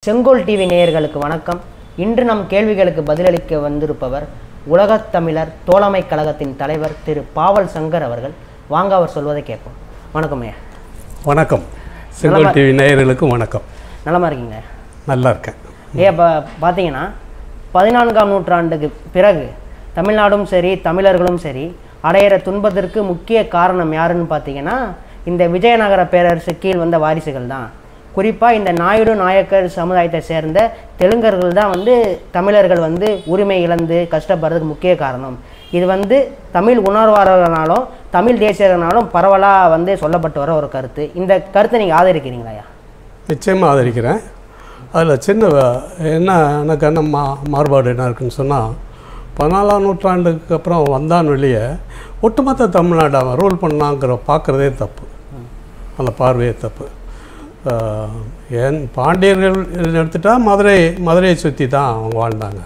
செங்கோல் டிவி நேயர்களுக்கு வணக்கம் இன்று நம் கேள்விகளுக்கு பதிலளிக்க வந்திருப்பவர் உலகத் தமிழர் தோழமை கழகத்தின் தலைவர் திரு பாவல் சங்கர் அவர்கள் வாங்க அவர் சொல்வதை கேட்போம் வணக்கம் ஐயா வணக்கம் செங்கோல் டிவி நேயர்களுக்கும் வணக்கம் நலமா இருக்கீங்க நல்லா இருக்கேன் ஐயா இப்போ பார்த்தீங்கன்னா பதினான்காம் நூற்றாண்டுக்கு பிறகு தமிழ்நாடும் சரி தமிழர்களும் சரி அடையிற துன்பத்திற்கு முக்கிய காரணம் யாருன்னு பார்த்தீங்கன்னா இந்த விஜயநகர பேரரசு கீழ் வந்த வாரிசுகள் தான் குறிப்பாக இந்த நாயுடு நாயக்கர் சமுதாயத்தை சேர்ந்த தெலுங்கர்கள் தான் வந்து தமிழர்கள் வந்து உரிமை இழந்து கஷ்டப்படுறதுக்கு முக்கிய காரணம் இது வந்து தமிழ் உணர்வாளர்களாலும் தமிழ் தேசியர்களாலும் பரவலாக வந்து சொல்லப்பட்டு வர ஒரு கருத்து இந்த கருத்தை நீங்கள் ஆதரிக்கிறீங்களா ஐயா நிச்சயமாக ஆதரிக்கிறேன் அதில் சின்ன வ- என்ன எனக்கு என்ன மா மாறுபாடு என்ன இருக்குன்னு சொன்னால் பதினாலாம் நூற்றாண்டுக்கு அப்புறம் வந்தான் வெளியே ஒட்டுமொத்த தமிழ்நாடு அவன் ரூல் பண்ணாங்கிற பார்க்குறதே தப்பு அந்த பார்வையே தப்பு ஆஹ், ஏன் பாண்டியர்கள் எடுத்துட்டா மதுரை மதுரையை சுற்றி தான் அவங்க வாழ்ந்தாங்க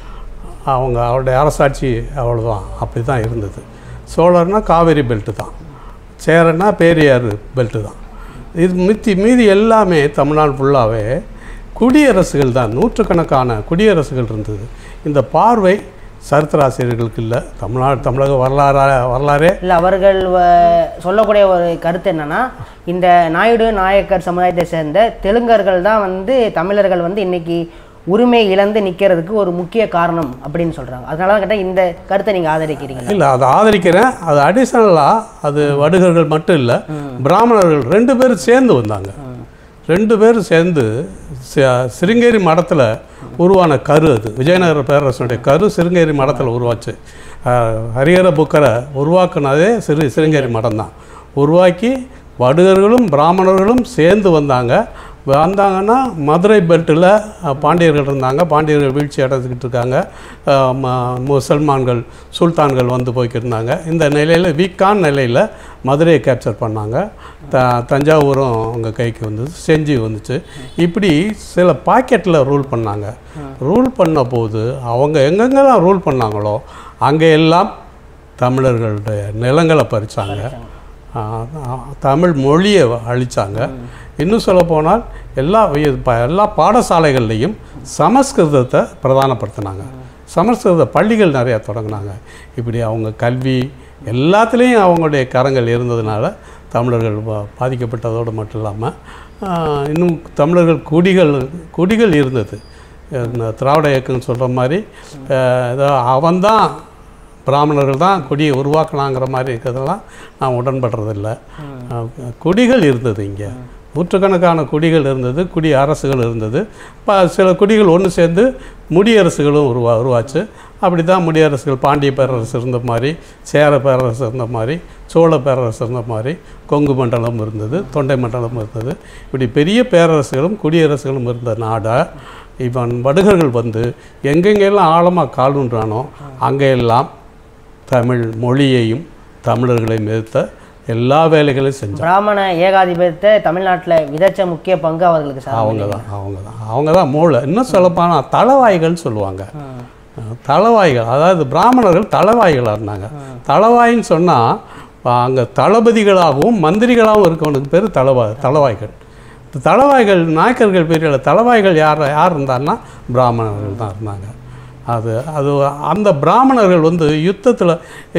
அவங்க அவருடைய அரசாட்சி அவ்வளோதான் அப்படி தான் இருந்தது சோழர்னா காவேரி பெல்ட்டு தான் சேரன்னா பேரியாறு பெல்ட்டு தான் இது மித்தி மீதி எல்லாமே தமிழ்நாடு ஃபுல்லாகவே குடியரசுகள் தான் நூற்றுக்கணக்கான குடியரசுகள் இருந்தது இந்த பார்வை சரித்திராசிரியர்களுக்கு இல்லை தமிழ்நாடு தமிழக வரலாறா வரலாறே இல்லை அவர்கள் வ- சொல்லக்கூடிய ஒரு கருத்து என்னன்னா இந்த நாயுடு நாயக்கர் சமுதாயத்தை சேர்ந்த தெலுங்கர்கள் தான் வந்து தமிழர்கள் வந்து இன்னைக்கு உரிமை இழந்து நிற்கிறதுக்கு ஒரு முக்கிய காரணம் அப்படின்னு சொல்றாங்க அதனால தான் கேட்டால் இந்த கருத்தை நீங்கள் ஆதரிக்கிறீங்க இல்லை அதை ஆதரிக்கிறேன் அது அடிஷ்னலாக அது வடுகர்கள் மட்டும் இல்லை பிராமணர்கள் ரெண்டு பேரும் சேர்ந்து வந்தாங்க ரெண்டு பேரும் சேர்ந்து சி- சிருங்கேரி மடத்தில் உருவான கரு அது விஜயநகர பேரரசனுடைய கரு சிருங்கேரி மடத்தில் உருவாச்சு அஹ், ஹரிஹர புக்கரை உருவாக்குனதே சிறு சிருங்கேரி மடம் தான் உருவாக்கி வடுகர்களும் பிராமணர்களும் சேர்ந்து வந்தாங்க வந்தாங்கன்னா மதுரை பெல்ட்டில் பாண்டியர்கள் இருந்தாங்க பாண்டியர்கள் வீழ்ச்சி அடைஞ்சிக்கிட்டு இருக்காங்க அஹ், ம- முசல்மான்கள் சுல்தான்கள் வந்து போய்க்கிட்டு இருந்தாங்க இந்த நிலையில் வீக்கான நிலையில் மதுரையை கேப்சர் பண்ணாங்க த தஞ்சாவூரும் அவங்க கைக்கு வந்தது செஞ்சி வந்துச்சு இப்படி சில பாக்கெட்டில் ரூல் பண்ணாங்க ரூல் பண்ண போது அவங்க எங்கெங்கெல்லாம் ரூல் பண்ணாங்களோ அங்கே எல்லாம் தமிழர்களுடைய நிலங்களை பறிச்சாங்க ஆஹ் தமிழ் மொழியை அழிச்சாங்க இன்னும் சொல்ல போனால் எல்லா வி- ப- எல்லா பாடசாலைகள்லையும் சமஸ்கிருதத்தை பிரதானப்படுத்தினாங்க சமஸ்கிருத பள்ளிகள் நிறையா தொடங்கினாங்க இப்படி அவங்க கல்வி எல்லாத்துலேயும் அவங்களுடைய கரங்கள் இருந்ததுனால தமிழர்கள் பா- பாதிக்கப்பட்டதோடு மட்டும் இல்லாமல் ஆஹ் இன்னும் தமிழர்கள் குடிகள் குடிகள் இருந்தது இந்த திராவிட இயக்கம்னு சொல்கிற மாதிரி ஆஹ் ஏதோ அவன்தான் பிராமணர்கள் தான் கொடியை உருவாக்கினாங்கிற மாதிரி இருக்கிறதெல்லாம் நான் உடன்படுறதில்ல அஹ் குடிகள் இருந்தது இங்கே நூற்றுக்கணக்கான குடிகள் இருந்தது குடி அரசுகள் இருந்தது ப சில குடிகள் ஒன்று சேர்ந்து முடியரசுகளும் உருவா உருவாச்சு அப்படி தான் முடியரசுகள் பாண்டிய பேரரசு இருந்த மாதிரி சேர பேரரசு இருந்த மாதிரி சோழ பேரரசு இருந்த மாதிரி கொங்கு மண்டலம் இருந்தது தொண்டை மண்டலம் இருந்தது இப்படி பெரிய பேரரசுகளும் குடியரசுகளும் இருந்த நாடை இவன் வடுகர்கள் வந்து எங்கெங்கெல்லாம் ஆழமாக காலுன்றானோ அங்கெல்லாம் தமிழ் மொழியையும் தமிழர்களையும் எதிர்த்த எல்லா வேலைகளையும் செஞ்சாங்க பிராமண ஏகாதிபத்தியத்தை தமிழ்நாட்டில் விதைச்ச முக்கிய பங்கு அவர்களுக்கு சார் அவங்க தான் அவங்க தான் அவங்க தான் மூளை இன்னும் சொல்லப்போனால் தளவாய்கள்னு சொல்லுவாங்க அஹ் தளவாய்கள் அதாவது பிராமணர்கள் தளவாய்களாக இருந்தாங்க தளவாயின்னு சொன்னால் அங்கே தளபதிகளாகவும் மந்திரிகளாகவும் இருக்கவனுக்கு பேர் தளவா தளவாய்கள் இந்த தளவாய்கள் நாயக்கர்கள் பீரியடில் தளவாய்கள் யார் யார் இருந்தாருன்னா பிராமணர்கள் தான் இருந்தாங்க அது அது அந்த பிராமணர்கள் வந்து யுத்தத்தில்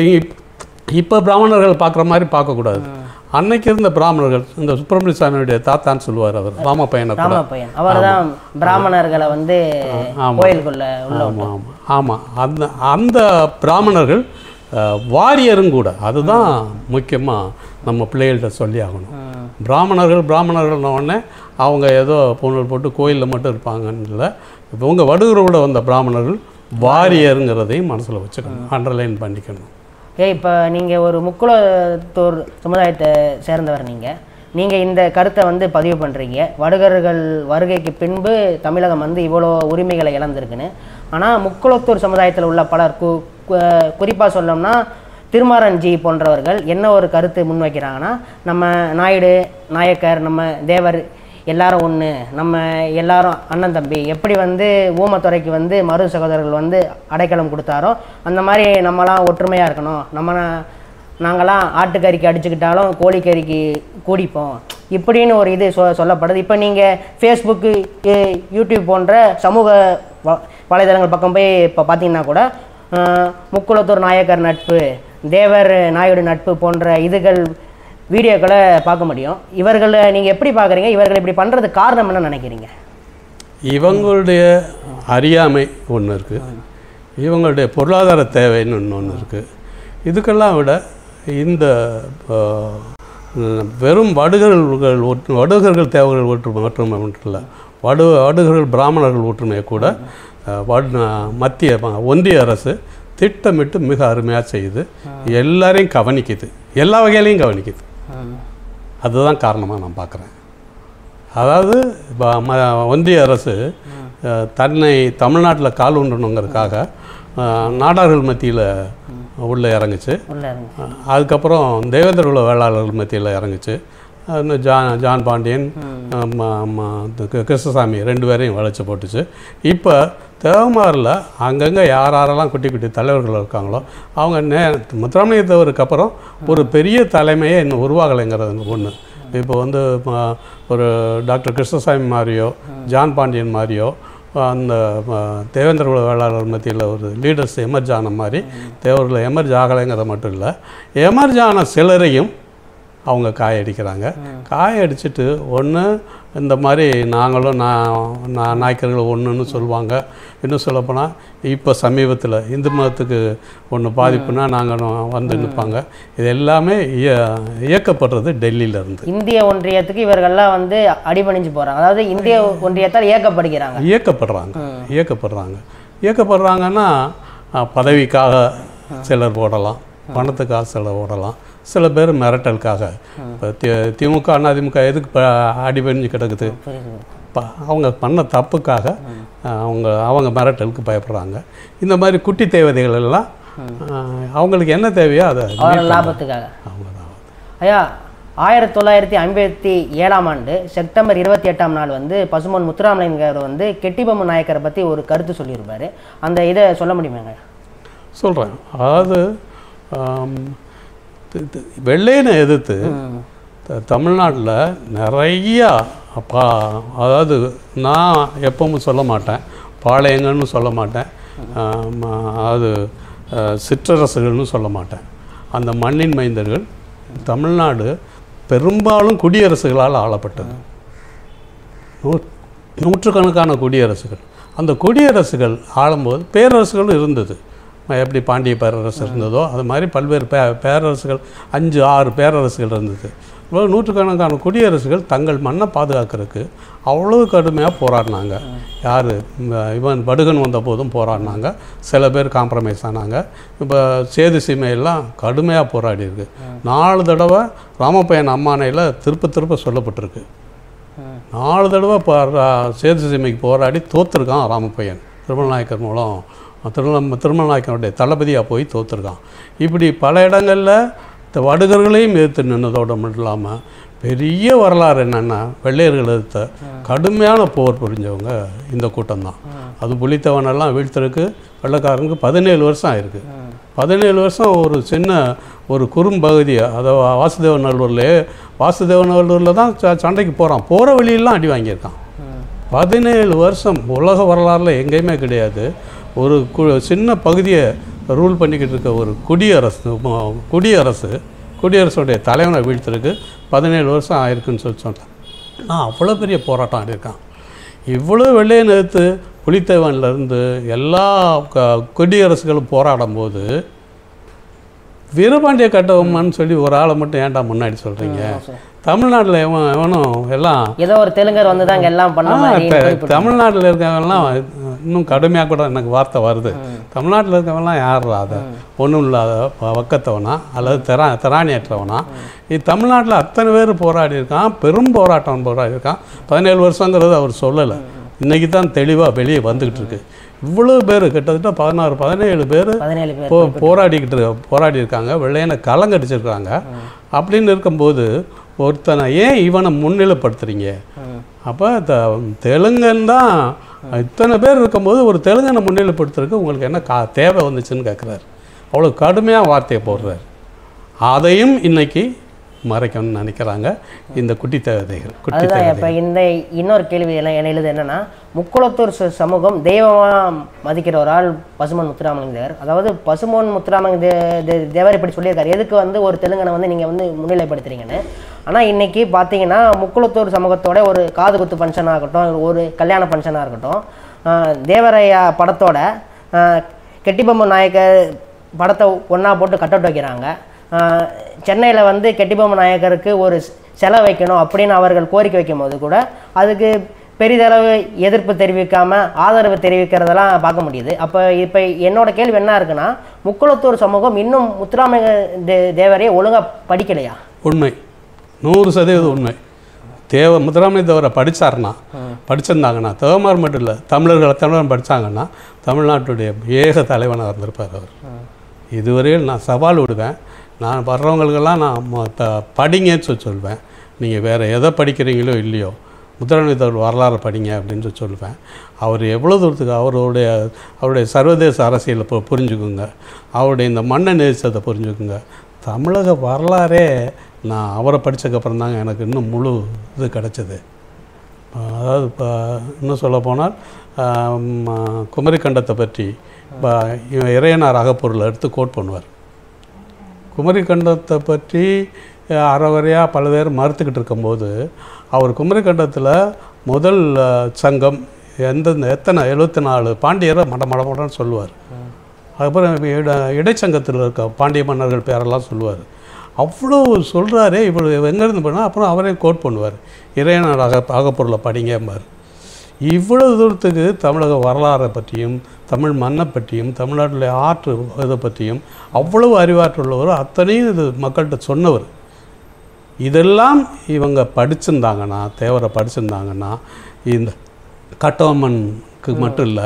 இப்போ பிராமணர்கள் பார்க்குற மாதிரி பார்க்கக்கூடாது அன்னைக்கு இருந்த பிராமணர்கள் இந்த சுப்பிரமணிய சாமியுடைய தாத்தான்னு சொல்லுவார் அவர் ராம பையனை கூட ராம பையன் அவர் தான் பிராமணர்களை வந்து கோயிலுக்குள்ள உள்ள ஆமாம் ஆமாம் ஆமாம் அந்த அந்த பிராமணர்கள் அஹ், வாரியரும் கூட அதுதான் முக்கியமாக நம்ம பிள்ளைகள்கிட்ட சொல்லி ஆகணும் பிராமணர்கள் பிராமணர்கள்ன உடனே அவங்க ஏதோ பூணல் போட்டு கோயிலில் மட்டும் இருப்பாங்கன்னு இல்லை இப்போ உங்கள் வடுகரோட வந்த பிராமணர்கள் வாரியருங்கிறதையும் மனசில் வச்சுக்கணும் அண்டர்லைன் பண்ணிக்கணும் ஏ இப்போ நீங்கள் ஒரு முக்குளத்தூர் சமுதாயத்தை சேர்ந்தவர் நீங்கள் நீங்கள் இந்த கருத்தை வந்து பதிவு பண்ணுறீங்க வடுகர்கள் வருகைக்கு பின்பு தமிழகம் வந்து இவ்வளோ உரிமைகளை இழந்திருக்குன்னு ஆனால் முக்குளத்தூர் சமுதாயத்தில் உள்ள பலர் கு குறிப்பாக சொல்லணும்னா திருமாரன்ஜி போன்றவர்கள் என்ன ஒரு கருத்து முன்வைக்கிறாங்கன்னா நம்ம நாயுடு நாயக்கர் நம்ம தேவர் எல்லாரும் ஒன்று நம்ம எல்லாரும் அண்ணன் தம்பி எப்படி வந்து ஊமத்துறைக்கு வந்து மரு சகோதரர்கள் வந்து அடைக்கலம் கொடுத்தாரோ அந்த மாதிரி நம்மலாம் ஒற்றுமையாக இருக்கணும் நம்ம நாங்களாம் ஆட்டுக்கறிக்கு அடிச்சுக்கிட்டாலும் கோழிக்கறிக்கு கூடிப்போம் இப்படின்னு ஒரு இது சொ சொல்லப்படுது இப்போ நீங்கள் ஃபேஸ்புக்கு யூடியூப் போன்ற சமூக வ வலைதளங்கள் பக்கம் போய் இப்போ பார்த்தீங்கன்னா கூட அஹ், முக்குளத்தூர் நாயக்கர் நட்பு தேவர் நாயுடு நட்பு போன்ற இதுகள் வீடியோக்களை பார்க்க முடியும் இவர்களை நீங்கள் எப்படி பார்க்குறீங்க இவர்கள் இப்படி பண்ணுறதுக்கு காரணம் என்ன நினைக்கிறீங்க இவங்களுடைய அறியாமை ஒன்று இருக்குது இவங்களுடைய பொருளாதார தேவைன்னு ஒன்று ஒன்று இருக்குது இதுக்கெல்லாம் விட இந்த ஆஹ், உம், வெறும் வடுகர்கள் ஒற்று வடுகர்கள் தேவைகள் ஒற்றுமை ஒற்றுமை மட்டும் இல்லை வடு வடுகர்கள் பிராமணர்கள் ஒற்றுமையை கூட ஆஹ், வடு மத்திய ம- ஒன்றிய அரசு திட்டமிட்டு மிக அருமையாக செய்யுது எல்லாரையும் கவனிக்குது எல்லா வகையிலையும் கவனிக்குது அதுதான் காரணமாக நான் பார்க்குறேன் அதாவது இப்ப ம- ஒன்றிய அரசு அஹ், தன்னை தமிழ்நாட்டில் கால் ஊன்றணுங்கிறதுக்காக அஹ், நாடார்கள் மத்தியில் உள்ளே இறங்குச்சு உள்ள இருங்க அஹ், அதுக்கப்புறம் தேவேந்திர குல வேளாளர்கள் மத்தியில் இறங்குச்சு அஹ், இந்த ஜான் ஜான் பாண்டியன் அஹ், ம- ம- இந்த கி- கிருஷ்ணசாமி ரெண்டு பேரையும் வளைச்சு போட்டுச்சு இப்போ தேவமாரில் அங்கங்கே யார் யாரெல்லாம் குட்டி குட்டி தலைவர்கள் இருக்காங்களோ அவங்க நே முத்துராமலிங்க தேவருக்கு அப்புறம் ஒரு பெரிய தலைமையே இன்னும் உருவாகலைங்கிறது ஒன்று இப்போ வந்து ம- ஒரு டாக்டர் கிருஷ்ணசாமி மாதிரியோ ஜான் பாண்டியன் மாதிரியோ அந்த ம, தேவேந்திர குல வேளாளர் மத்தியில் ஒரு லீடர்ஸ் எமர்ஜ் ஆன மாதிரி தேவர்கள் எமர்ஜ் ஆகலைங்கிறது மட்டும் இல்லை எமர்ஜ் ஆன சிலரையும் அவங்க காயடிக்கிறாங்க காயடிச்சிட்டு ஒன்று இந்த மாதிரி நாங்களும் நான் நான் நாய்க்கர்கள் ஒன்றுன்னு சொல்லுவாங்க இன்னும் சொல்லப்போனால் இப்போ சமீபத்தில் இந்து மதத்துக்கு ஒன்று பாதிப்புனா நாங்கள் வந்து நிற்பாங்க இது எல்லாமே இய இயக்கப்படுறது டெல்லியிலேருந்து இந்திய ஒன்றியத்துக்கு இவர்கள்லாம் வந்து அடிபணிஞ்சு போகிறாங்க அதாவது இந்திய ஒன்றியத்தால் இயக்கப்படுகிறாங்க இயக்கப்படுறாங்க இயக்கப்படுறாங்க இயக்கப்படுறாங்கன்னா அஹ், பதவிக்காக சிலர் ஓடலாம் பணத்துக்காக சிலர் ஓடலாம் சில பேர் மிரட்டலுக்காக இப்போ தி திமுக அதிமுக எதுக்கு இப்போ அடிபணிஞ்சு கிடக்குது புரியுது ப அவங்க பண்ண தப்புக்காக அஹ், அவங்க அவங்க மிரட்டலுக்கு பயப்படுறாங்க இந்த மாதிரி குட்டி தேவதைகள் எல்லாம் அஹ், அவங்களுக்கு என்ன தேவையோ அதை அவர்கள் லாபத்துக்காக அவங்க தான் ஐயா ஆயிரத்தி தொள்ளாயிரத்தி ஐம்பத்தி ஏழாம் ஆண்டு செப்டம்பர் இருபத்தி எட்டாம் நாள் வந்து பசுமன் முத்துராமலிங்கர் வந்து கெட்டிபொம்மு நாயக்கரை பற்றி ஒரு கருத்து சொல்லியிருப்பாரு அந்த இதை சொல்ல முடியுமாங்க சொல்கிறேன் அதாவது ஆம், தி- தி- வெள்ளையனை எதிர்த்து த- தமிழ்நாட்டில் நிறையா பா அதாவது நான் எப்பவும் சொல்ல மாட்டேன் பாளையங்கன்னு சொல்ல மாட்டேன் ஆம், அது அஹ், சிற்றரசுகள்னு சொல்ல மாட்டேன் அந்த மண்ணின் மைந்தர்கள் தமிழ்நாடு பெரும்பாலும் குடியரசுகளால் ஆளப்பட்டது நூ நூற்றுக்கணக்கான குடியரசுகள் அந்த குடியரசுகள் ஆளும்போது பேரரசுகளும் இருந்தது எப்படி பாண்டிய பேரரசு இருந்ததோ அது மாதிரி பல்வேறு பே பேரரசுகள் அஞ்சு ஆறு பேரரசுகள் இருந்தது இவ்வளோ நூற்றுக்கணக்கான குடியரசுகள் தங்கள் மண்ணை பாதுகாக்கிறதுக்கு அவ்வளோ கடுமையாக போராடினாங்க யார் இவன் படுகன் வந்த போதும் போராடினாங்க சில பேர் காம்ப்ரமைஸ் ஆனாங்க இப்போ சேது சீமையெல்லாம் கடுமையாக போராடி இருக்கு நாலு தடவை ராமப்பையன் அம்மானையில் திருப்ப திருப்ப சொல்லப்பட்டிருக்கு நாலு தடவை இப்போ சேது சீமைக்கு போராடி தோத்துருக்கான் ராமப்பையன் திருமலநாயக்கர் மூலம் திருமல திருமலநாயக்கனுடைய தளபதியாக போய் தோத்துருக்கான் இப்படி பல இடங்களில் இந்த வடுகர்களையும் எதிர்த்து நின்னதோடு மட்டும் இல்லாமல் பெரிய வரலாறு என்னென்னா வெள்ளையர்கள் எதிர்த்த கடுமையான போர் புரிஞ்சவங்க இந்த கூட்டம் தான் அது புலித்தவனெல்லாம் வீழ்த்தறதுக்கு வெள்ளைக்காரனுக்கு பதினேழு வருஷம் ஆயிருக்கு பதினேழு வருஷம் ஒரு சின்ன ஒரு குறும்பகுதி அதை வாசுதேவ நல்லூர்லேயே வாசுதேவ நல்லூரில் தான் ச- சண்டைக்கு போகிறான் போகிற வழியெல்லாம் அடி வாங்கியிருக்கான் பதினேழு வருஷம் உலக வரலாறுல எங்கேயுமே கிடையாது ஒரு கு சின்ன பகுதியை ரூல் பண்ணிக்கிட்டு இருக்க ஒரு குடியரசு ம- குடியரசு குடியரசுடைய தலைவனை வீழ்த்திருக்கு பதினேழு வருஷம் ஆயிருக்குன்னு சொல்லி சொன்னேன் நான் அவ்வளோ பெரிய போராட்டம் ஆடியிருக்கான் இவ்வளோ வெள்ளையை நிறுத்து புலித்தேவன்லேருந்து எல்லா க குடியரசுகளும் போராடும் போது வீரபாண்டிய கட்டபொம்மன் சொல்லி ஒரு ஆளை மட்டும் ஏன்டா முன்னாடி சொல்கிறீங்க தமிழ்நாட்டில் எவன் எவனும் எல்லாம் ஏதோ ஒரு தெலுங்கர் வந்து தான் எல்லாம் பண்ண மாதிரி குறிப்பிட்டு- தமிழ்நாட்டில் இருக்கவங்கலாம் இன்னும் கடுமையாக கூட எனக்கு வார்த்தை வருது தமிழ்நாட்டில் இருக்கவங்கலாம் யார் அதை ஒன்றும் இல்லாத ப- வக்கத்தவனா அல்லது தெரா திராணியற்றவனா இது தமிழ்நாட்டில் அத்தனை பேர் போராடி இருக்கான் பெரும் போராட்டம் போராடி இருக்கான் பதினேழு வருஷங்கிறது அவர் சொல்லலை இன்றைக்கி தான் தெளிவாக வெளியே வந்துக்கிட்டு இருக்கு இவ்வளோ பேர் கிட்டத்தட்ட பதினாறு பதினேழு பேர் பதினேழு பேர் போ போராடிக்கிட்டு இருக்க- போராடி இருக்காங்க வெள்ளையனை கலங்கடிச்சிருக்காங்க அப்படின்னு இருக்கும்போது ஒருத்தனை ஏன் இவனை முன்னிலைப்படுத்துறீங்க ம். அப்போ த தெலுங்கன் தான் இத்தனை பேர் இருக்கும்போது ஒரு தெலுங்கனை முன்னிலைப்படுத்துறதுக்கு உங்களுக்கு என்ன கா தேவை வந்துச்சுன்னு கேட்குறாரு அவ்வளோ கடுமையாக வார்த்தையை போடுறாரு அதையும் இன்னைக்கு மறைக்கணும்னு நினைக்கிறாங்க இந்த குட்டி தேவதைகள் குட்டி அதுதான் தேவதை இப்போ இந்த இன்னொரு கேள்வி எல்லாம் என்ன எழுது என்னன்னா முக்குளத்தூர் ச- சமூகம் தெய்வமா மதிக்கிற ஒரு ஆள் பசுமன் முத்துராமலிங்க தேவர் அதாவது பசுமன் முத்துராமலிங்க தே தே- தேவர் இப்படி சொல்லியிருக்காரு எதுக்கு வந்து ஒரு தெலுங்கனை வந்து நீங்கள் வந்து முன்னிலைப்படுத்துறீங்கன்னு ஆனால் இன்னைக்கு பார்த்தீங்கன்னா முக்குளத்தூர் சமூகத்தோட ஒரு காது குத்து ஃபங்க்ஷனாக இருக்கட்டும் ஒரு கல்யாண ஃபங்க்ஷனாக இருக்கட்டும் ஆஹ் தேவரையா படத்தோட கெட்டிபொம்மன் நாயக்கர் படத்தை ஒன்றா போட்டு கட் அவுட் வைக்கிறாங்க சென்னையில் வந்து கெட்டிபொம்மன் நாயக்கருக்கு ஒரு செலை வைக்கணும் அப்படின்னு அவர்கள் கோரிக்கை வைக்கும்போது கூட அதுக்கு பெரிதளவு எதிர்ப்பு தெரிவிக்காம ஆதரவு தெரிவிக்கிறதெல்லாம் பார்க்க முடியுது அப்போ இப்போ என்னோட கேள்வி என்ன இருக்குன்னா முக்குளத்தூர் சமூகம் இன்னும் முத்துராமலிங்க தே தேவரையை ஒழுங்காக படிக்கலையா உண்மை நூறு சதவீதம் உண்மை தேவ முத்துராமலிங்க தேவரை படித்தாருன்னா படிச்சிருந்தாங்கன்னா தேவமார் மட்டும் இல்லை தமிழர்களை தமிழர் படித்தாங்கன்னா தமிழ்நாட்டுடைய ஏக தலைவனாக இருந்திருப்பார் அவர் இதுவரையில் நான் சவால் விடுவேன் நான் வர்றவங்களுக்கெல்லாம் நான் மொ- த- படிங்கன்னு சொல்லி சொல்வேன் நீங்கள் வேறு எதை படிக்கிறீங்களோ இல்லையோ முத்துராமலிங்க தேவர் வரலாறு படிங்க அப்படின்னு சொல்லி சொல்லுவேன் அவர் எவ்வளோ தூரத்துக்கு அவருடைய அவருடைய சர்வதேச அரசியலை பு புரிஞ்சுக்குங்க அவருடைய இந்த மண்ணை நேசித்ததை புரிஞ்சுக்குங்க தமிழக வரலாறே நான் அவரை படித்ததுக்கப்புறம் தாங்க எனக்கு இன்னும் முழு இது கிடச்சிது அதாவது இப்போ இன்னும் சொல்ல போனால் குமரிக்கண்டத்தை பற்றி ப- இவன் இறையனார் அகப்பொருளை எடுத்து கோட் பண்ணுவார் குமரிக்கண்டத்தை பற்றி அஹ், அறவரையாக பல பேர் மறுத்துக்கிட்டு இருக்கும்போது அவர் குமரிக்கண்டத்தில் முதல் அஹ், சங்கம் எந்தெந்த எத்தனை எழுபத்தி நாலு பாண்டியரை மட மட மடன்னு சொல்லுவார் அதுக்கப்புறம் இட இடைச்சங்கத்தில் இருக்க பாண்டிய மன்னர்கள் பேரெல்லாம் சொல்லுவார் அவ்வளோ சொல்கிறாரே இவ்வளோ எங்கேருந்து பண்ணால் அப்புறம் அவரே கோட் பண்ணுவார் இறையனார் அக அகப்பொருளை படிங்கம்பார் இவ்வளவு தூரத்துக்கு தமிழக வரலாறை பற்றியும் தமிழ் மண்ணை பற்றியும் தமிழ்நாட்டில் ஆற்று இதை பற்றியும் அவ்வளவு அறிவாற்றுள்ளவர் அத்தனையும் இது மக்கள்கிட்ட சொன்னவர் இதெல்லாம் இவங்க படிச்சிருந்தாங்கன்னா தேவரை படிச்சிருந்தாங்கன்னா இந்த கட்டபொம்மனுக்கு மட்டும் இல்லை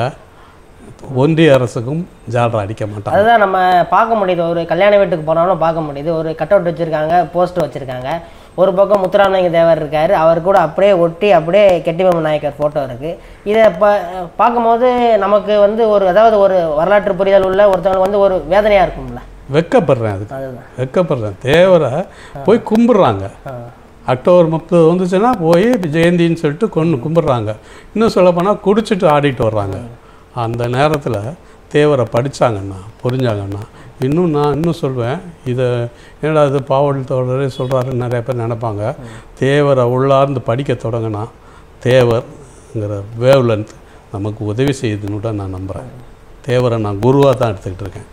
ஒன்றிய அரசுக்கும் ஜாலரா அடிக்க மாட்டாங்க அதுதான் நம்ம பார்க்க முடியுது ஒரு கல்யாண வீட்டுக்கு போனாலும் பார்க்க முடியுது ஒரு கட் அவுட் வச்சுருக்காங்க போஸ்டர் வச்சுருக்காங்க ஒரு பக்கம் முத்துராமலிங்க தேவர் இருக்கார் அவர் கூட அப்படியே ஒட்டி அப்படியே கெட்டிபொம்மன் நாயக்கர் ஃபோட்டோ இருக்குது இதை ப பார்க்கும்போது நமக்கு வந்து ஒரு அதாவது ஒரு வரலாற்று புரிதல் உள்ள ஒருத்தவங்களுக்கு வந்து ஒரு வேதனையாக இருக்கும்ல வெக்கப்படுறேன் அதுக்கு அதுதான் வெக்கப்படுறேன் தேவரை போய் கும்பிட்றாங்க ஆ. அக்டோபர் முப்பது வந்துச்சுன்னா போய் ஜெயந்தின்னு சொல்லிட்டு கொண்டு கும்பிட்றாங்க இன்னும் சொல்லப்போனால் குடிச்சிட்டு ஆடிட்டு வர்றாங்க அந்த நேரத்தில் தேவரை படித்தாங்கன்னா புரிஞ்சாங்கன்னா இன்னும் நான் இன்னும் சொல்வேன் இதை என்னடா இது பாவல் தோழரே சொல்கிறாருன்னு நிறைய பேர் நினைப்பாங்க தேவரை உள்ளார்ந்து படிக்க தொடங்கினா தேவர்ங்கிற வேவ் லென்த் நமக்கு உதவி செய்யுதுன்னு கூட நான் நம்புகிறேன் தேவரை நான் குருவாக தான் எடுத்துக்கிட்டு இருக்கேன்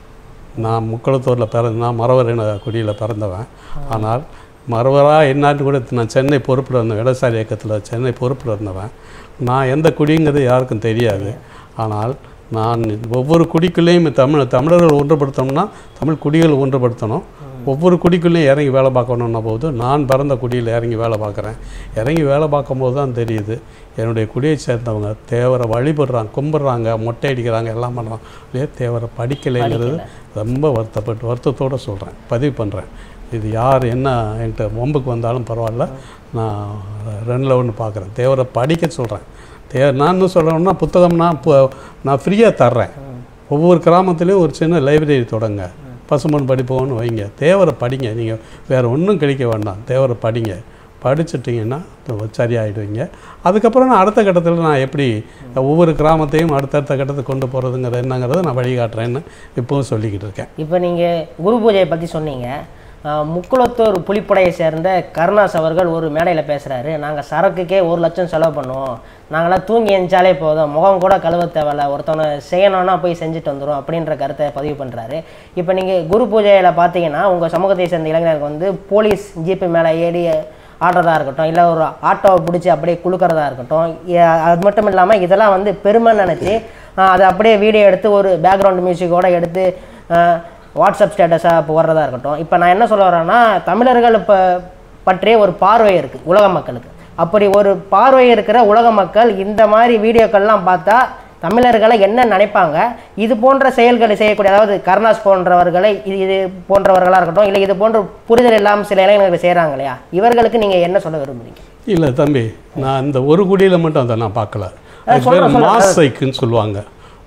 நான் முக்களத்தூரில் பிறந்த நான் மரவர் இன குடியில் பிறந்தவன் ஆனால் மரவராக என்னான்னு கூட நான் சென்னை பொறுப்பில் இருந்தேன் இடசாரி இயக்கத்தில் சென்னை பொறுப்பில் இருந்தவன் நான் எந்த குடிங்கிறது யாருக்கும் தெரியாது ஆனால் நான் ஒவ்வொரு குடிக்குள்ளேயும் தமிழ் தமிழர்கள் ஒன்றுபடுத்தணும்னா தமிழ் குடிகளை ஒன்றுபடுத்தணும் ஒவ்வொரு குடிக்குள்ளேயும் இறங்கி வேலை பார்க்கணுன்னா போது நான் பிறந்த குடியில் இறங்கி வேலை பார்க்குறேன் இறங்கி வேலை பார்க்கும்போது தான் தெரியுது என்னுடைய குடியை சேர்ந்தவங்க தேவரை வழிபடுறாங்க கும்பிட்றாங்க மொட்டை அடிக்கிறாங்க எல்லாம் பண்ணுறாங்க இல்லையே தேவரை படிக்கலைங்கிறது ரொம்ப வருத்தப்பட்டு வருத்தத்தோடு சொல்கிறேன் பதிவு பண்ணுறேன் இது யார் என்ன என்கிட்ட வம்புக்கு வந்தாலும் பரவாயில்ல நான் ரெண்டில் ஒன்று பார்க்குறேன் தேவரை படிக்க சொல்கிறேன் தே நான் என்ன சொல்கிறேன்னா புத்தகம்னா இப்போ நான் ஃப்ரீயாக தர்றேன் ஒவ்வொரு கிராமத்துலேயும் ஒரு சின்ன லைப்ரரி தொடங்க பசுமன் படிப்போம்னு வைங்க தேவரை படிங்க நீங்கள் வேறு ஒன்றும் கிடைக்க வேண்டாம் தேவரை படிங்க படிச்சிட்டிங்கன்னா சரியாயிடுவீங்க அதுக்கப்புறம் நான் அடுத்த கட்டத்தில் நான் எப்படி ஒவ்வொரு கிராமத்தையும் அடுத்தடுத்த கட்டத்துக்கு கொண்டு போகிறதுங்கிற என்னங்கிறத நான் வழிகாட்டுறேன்னு இப்போவும் சொல்லிக்கிட்டு இருக்கேன் இப்போ நீங்கள் குரு பூஜையை பற்றி சொன்னீங்க ஆஹ் முக்குளத்தூர் புலிப்படையை சேர்ந்த கருணாஸ் அவர்கள் ஒரு மேடையில் பேசுகிறாரு நாங்கள் சரக்குக்கே ஒரு லட்சம் செலவு பண்ணுவோம் நாங்களாம் தூங்கி எஞ்சாலே போதும் முகம் கூட கழுவ தேவையில்ல ஒருத்தவனை செய்யணும்னா போய் செஞ்சுட்டு வந்துடும் அப்படின்ற கருத்தை பதிவு பண்ணுறாரு இப்போ நீங்கள் குரு பூஜையில் பார்த்தீங்கன்னா உங்கள் சமூகத்தை சேர்ந்த இளைஞருக்கு வந்து போலீஸ் ஜீப்பு மேலே ஏறி ஆடுறதா இருக்கட்டும் இல்லை ஒரு ஆட்டோவை பிடிச்சி அப்படியே குலுக்கிறதா இருக்கட்டும் ஏ- அது மட்டும் இல்லாமல் இதெல்லாம் வந்து பெருமை நினச்சி அதை அப்படியே வீடியோ எடுத்து ஒரு பேக்ரவுண்ட் மியூசிக்கோட எடுத்து ஆஹ், வாட்ஸ்அப் ஸ்டேட்டஸாக போடுறதா இருக்கட்டும் இப்போ நான் என்ன சொல்ல வரேன்னா தமிழர்கள் இப்போ பற்றிய ஒரு பார்வை இருக்குது உலக மக்களுக்கு அப்படி ஒரு பார்வை இருக்கிற உலக மக்கள் இந்த மாதிரி வீடியோக்கள்லாம் பார்த்தா தமிழர்களை என்ன நினைப்பாங்க இது போன்ற செயல்களை செய்யக்கூடிய அதாவது கருணாஸ் போன்றவர்களை இது இது போன்றவர்களாக இருக்கட்டும் இல்லை இது போன்ற புரிதல் இல்லாமல் சில இளைஞர்கள் செய்கிறாங்க இல்லையா இவர்களுக்கு நீங்கள் என்ன சொல்ல விரும்புறீங்க இல்லை தம்பி நான் இந்த ஒரு குடியில் மட்டும் அதை நான் பார்க்கல அஹ் அது சொல்றேன், பேர் சொல்றேன். மாஸ் சைக்குன்னு சொல்லுவாங்க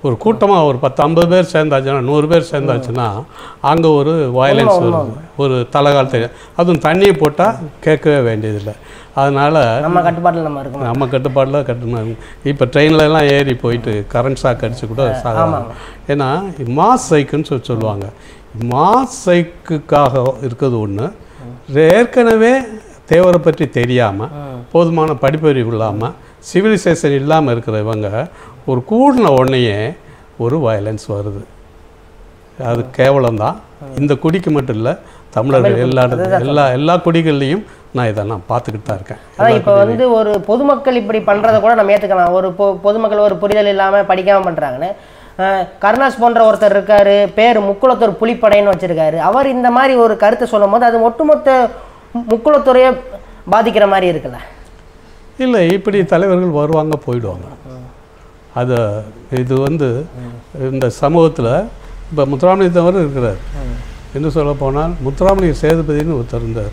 ஒரு கூட்டமாக ஒரு பத்து ஐம்பது பேர் சேர்ந்தாச்சுன்னா நூறு பேர் சேர்ந்தாச்சுன்னா அங்கே ஒரு வயலன்ஸ் வருது ஒரு தலைகால் தெரியும் அதுவும் தண்ணியை போட்டால் கேட்கவே வேண்டியதில்லை அதனால் நம்ம கட்டுப்பாட்டில் நம்ம இருக்கணும் நம்ம கட்டுப்பாடில் கட்டணும் இப்போ ட்ரெயின்ல எல்லாம் ஏறி போயிட்டு கரண்ட் ஷாக் அடிச்சு கூட சாகலாம் ஏன்னா மாஸ் சைக்குன்னு சொல்லி சொல்லுவாங்க மாஸ் சைக்குக்காக இருக்கிறது ஒன்று ஏற்கனவே தேவரை பற்றி தெரியாமல் போதுமான படிப்பறிவு இல்லாமல் சிவிலைசேஷன் இல்லாமல் இருக்கிற இவங்க ஒரு கூடின உடனேயே ஒரு வயலன்ஸ் வருது அது கேவலம் தான் இந்த குடிக்கு மட்டும் இல்லை தமிழர்கள் எல்லா இடத்துல எல்லா எல்லா குடிகள்லையும் நான் இதை நான் பார்த்துக்கிட்டு தான் இருக்கேன் அதான் இப்போ வந்து ஒரு பொதுமக்கள் இப்படி பண்றதை கூட நம்ம ஏத்துக்கலாம் ஒரு பொ பொதுமக்கள் ஒரு புரிதல் இல்லாம படிக்காம பண்றாங்கன்னு அஹ், கருணாஸ் போன்ற ஒருத்தர் இருக்காரு பேர் முக்குளத்தூர் புலிப்படைன்னு வச்சிருக்காரு அவர் இந்த மாதிரி ஒரு கருத்தை சொல்லும் போது அது ஒட்டுமொத்த மு- முக்குளத்தூரையே பாதிக்கிற மாதிரி இருக்குல்ல இல்லை இப்படி தலைவர்கள் வருவாங்க போயிடுவாங்க அது இது வந்து இந்த சமூகத்தில் இப்போ முத்துராமலிங்கத்தவர் இருக்கிறார் என்ன சொல்ல போனால் முத்துராமலிங்க சேதுபதினு ஒருத்தர் இருந்தார்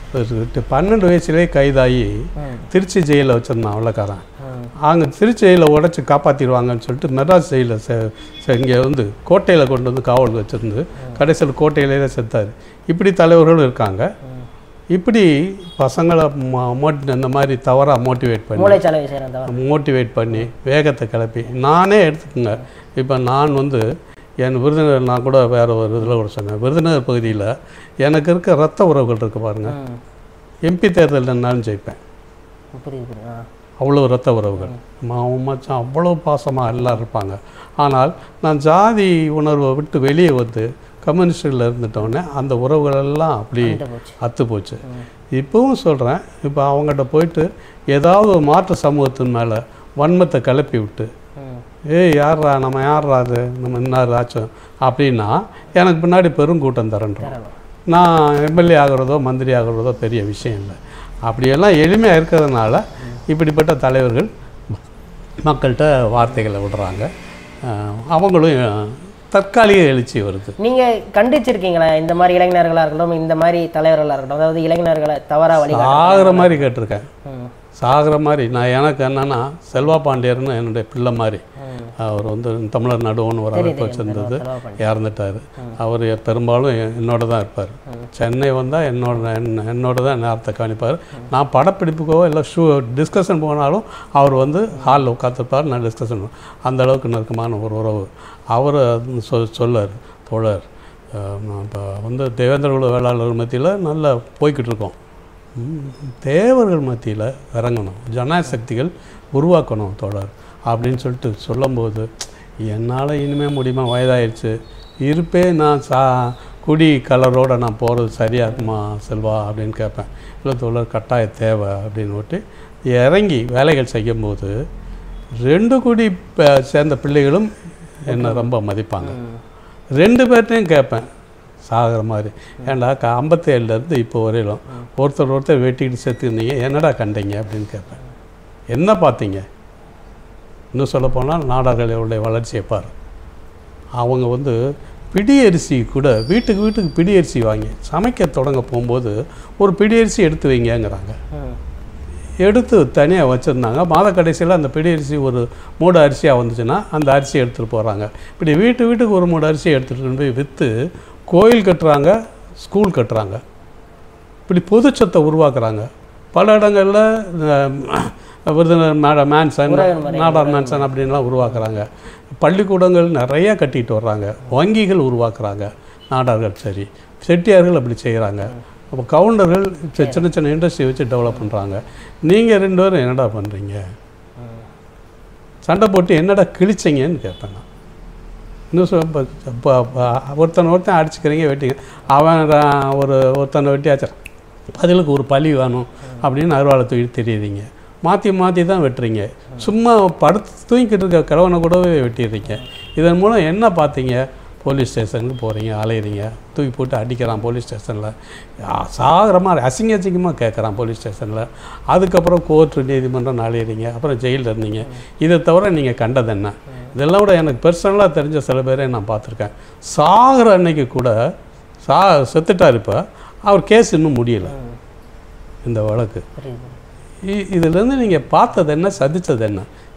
ஒரு பன்னெண்டு வயசுலேயே கைதாகி திருச்சி ஜெயிலில் வச்சுருந்தான் அவ்வளோக்காரன் அங்கே திருச்சி ஜெயிலில் உடச்சி காப்பாற்றிடுவாங்கன்னு சொல்லிட்டு மெட்ராஸ் ஜெயிலில் இங்கே வந்து கோட்டையில் கொண்டு வந்து காவல் வச்சுருந்து கடைசியில் கோட்டையிலே செத்தார் இப்படி தலைவர்களும் இருக்காங்க இப்படி பசங்களை மோ- மோட் இந்த மாதிரி தவறாக மோட்டிவேட் பண்ணி மூளைச்சலவை செய்கிறேன் தவிர மோட்டிவேட் பண்ணி வேகத்தை கிளப்பி நானே எடுத்துக்கோங்க இப்போ நான் வந்து என் விருதுநகர் நான் கூட வேற ஒரு இதில் கூட சொன்னேன் விருதுநகர் பகுதியில் எனக்கு இருக்க ரத்த உறவுகள் இருக்கு பாருங்க எம்பி தேர்தல் என்னாலும் ஜெயிப்பேன் புரியுது புரியுது ஆ அவ்வளோ ரத்த உறவுகள் மாமன் மச்சான் அவ்வளோ பாசமாக எல்லாம் இருப்பாங்க ஆனால் நான் ஜாதி உணர்வை விட்டு வெளியே வந்து கம்யூனிஸ்டில் இருந்துட்டோடனே அந்த உறவுகளெல்லாம் அப்படி கிட்ட போச்சு அத்து போச்சு இப்போவும் சொல்கிறேன் இப்போ அவங்ககிட்ட போயிட்டு ஏதாவது ஒரு மாற்று சமூகத்தின் மேலே வன்மத்தை கிளப்பி விட்டு ம் ஏய் யார்ரா நம்ம யார்ரா அது நம்ம இன்னார் ஆச்சும் அப்படின்னா எனக்கு பின்னாடி பெருங்கூட்டம் தரன்றோம் தரணும் நான் எம்எல்ஏ ஆகிறதோ மந்திரி ஆகிறதோ பெரிய விஷயம் இல்லை அப்படியெல்லாம் எளிமையாக இருக்கிறதுனால இப்படிப்பட்ட தலைவர்கள் மக்கள்கிட்ட வார்த்தைகளை விடுறாங்க அஹ் அவங்களும் தற்காலிக எழுச்சி வருது நீங்க கண்டிச்சிருக்கீங்களா இந்த மாதிரி இளைஞர்களா இருக்கட்டும் இந்த மாதிரி தலைவர்களா இருக்கட்டும் அதாவது இளைஞர்களை தவறா வழி சாகிற மாதிரி கேட்டிருக்கேன் ம் சாகிற மாதிரி நான் எனக்கு என்னன்னா செல்வா பாண்டியர்னு என்னுடைய பிள்ளை மாதிரி ம். அவர் வந்து தமிழர் நடுவோன்னு ஒரு அமைப்பு வச்சுருந்தது செலவு பண்ணி இறந்துட்டார் அவர் பெரும்பாலும் எ- என்னோட தான் இருப்பார் சென்னை வந்தால் என்னோட என்ன- என்னோட தான் நேரத்தை கவனிப்பார் நான் படப்பிடிப்புக்கோ இல்லை ஷூ டிஸ்கஷன் போனாலும் அவர் வந்து ஹாலில் உட்காந்துருப்பார் நான் டிஸ்கஷன் அந்த அளவுக்கு நெருக்கமான ஒரு உறவு அவர் சொல் சொல்லார் தோழர் இப்போ வந்து தேவேந்திர குல வேளாளர் மத்தியில் நல்லா போய்கிட்டு இருக்கோம் ம், தேவர்கள் மத்தியில் இறங்கணும் ஜனநாயக சக்திகள் உருவாக்கணும் தோழர் அப்படின்னு சொல்லிட்டு சொல்லும்போது என்னால் இனிமேல் முடியுமா வயதாயிருச்சு இருப்பே நான் சா குடி கலரோட நான் போகிறது சரியா இருக்குமா செல்வா அப்படின்னு கேட்பேன் இல்லை தோழர் கட்டாய தேவை அப்படின்னு விட்டு இறங்கி வேலைகள் செய்யும்போது ரெண்டு குடி ப- சேர்ந்த பிள்ளைகளும் என்னை ரொம்ப மதிப்பாங்க ரெண்டு பேர்ட்டையும் கேட்பேன் சாகிற மாதிரி ஏன்டா க ஐம்பத்தேழுலேருந்து இப்போ வரையிலும் ஒருத்தர் ஒருத்தர் வெட்டிக்கிட்டு செத்துருந்தீங்க என்னடா கண்டீங்க அப்படின்னு கேட்பேன் என்ன பார்த்தீங்க இன்னும் சொல்ல போனால் நாடார்களுடைய வளர்ச்சியை பாரு அவங்க வந்து பிடி அரிசி கூட வீட்டுக்கு வீட்டுக்கு பிடி அரிசி வாங்கி சமைக்க தொடங்க போகும்போது ஒரு பிடி அரிசி எடுத்து வைங்கங்கிறாங்க ம் எடுத்து தனியாக வச்சுருந்தாங்க மாத கடைசியில் அந்த பிடி அரிசி ஒரு மூடு அரிசியாக வந்துச்சுன்னா அந்த அரிசி எடுத்துகிட்டு போகிறாங்க இப்படி வீட்டு வீட்டுக்கு ஒரு மூடு அரிசி எடுத்துகிட்டு போய் விற்று கோயில் கட்டுறாங்க ஸ்கூல் கட்டுறாங்க இப்படி பொதுச்சத்தை உருவாக்குறாங்க பல இடங்களில் விருதுநகர் மேட மேன்சன் நாடார் மேன்சன் அப்படின்லாம் உருவாக்குறாங்க பள்ளிக்கூடங்கள் நிறைய கட்டிட்டு வர்றாங்க வங்கிகள் உருவாக்குறாங்க நாடார்கள் சரி செட்டியார்கள் அப்படி செய்கிறாங்க அப்போ கவுண்டர்கள் சி- சின்ன சின்ன இண்டஸ்ட்ரி வச்சு டெவலப் பண்ணுறாங்க நீங்கள் ரெண்டு பேரும் என்னடா பண்ணுறீங்க சண்டை போட்டு என்னடா கிழிச்சிங்கன்னு கேட்பேன் நான் இன்னும் சொல் இப்போ இப்போ ஒருத்தனை ஒருத்தன் அடிச்சுக்கிறீங்க வெட்டிங்க அவன் ர- ஒரு ஒருத்தனை வெட்டியாச்சு பதிலுக்கு ஒரு பழி வேணும் அப்படின்னு அருவாளை தூக்கி தெரியுறீங்க மாற்றி மாற்றி தான் வெட்டுறீங்க சும்மா படுத்து தூங்கிக்கிட்டு இருக்க கிழவனை கூடவே வெட்டிடுறீங்க இதன் மூலம் என்ன பார்த்தீங்க போலீஸ் ஸ்டேஷனுக்கு போகிறீங்க அலையிறீங்க தூக்கி போட்டு அடிக்கிறான் போலீஸ் ஸ்டேஷனில் சாகிற மாதிரி அசிங்க அசிங்கமாக கேட்குறான் போலீஸ் ஸ்டேஷனில் அதுக்கப்புறம் கோர்ட்டு நீதிமன்றம் அலையிறீங்க அப்புறம் ஜெயிலில் இருந்தீங்க இதை தவிர நீங்கள் கண்டது என்ன இதெல்லாம் விட எனக்கு பர்சனலாக தெரிஞ்ச சில பேரை நான் பார்த்துருக்கேன் சாகிற அன்னைக்கு கூட சா செத்துட்டார் இப்போ அவர் கேஸ் இன்னும் முடியல இந்த வழக்கு புரியுது இ- இதுலேருந்து நீங்கள் பார்த்தது என்ன சதிச்சது என்ன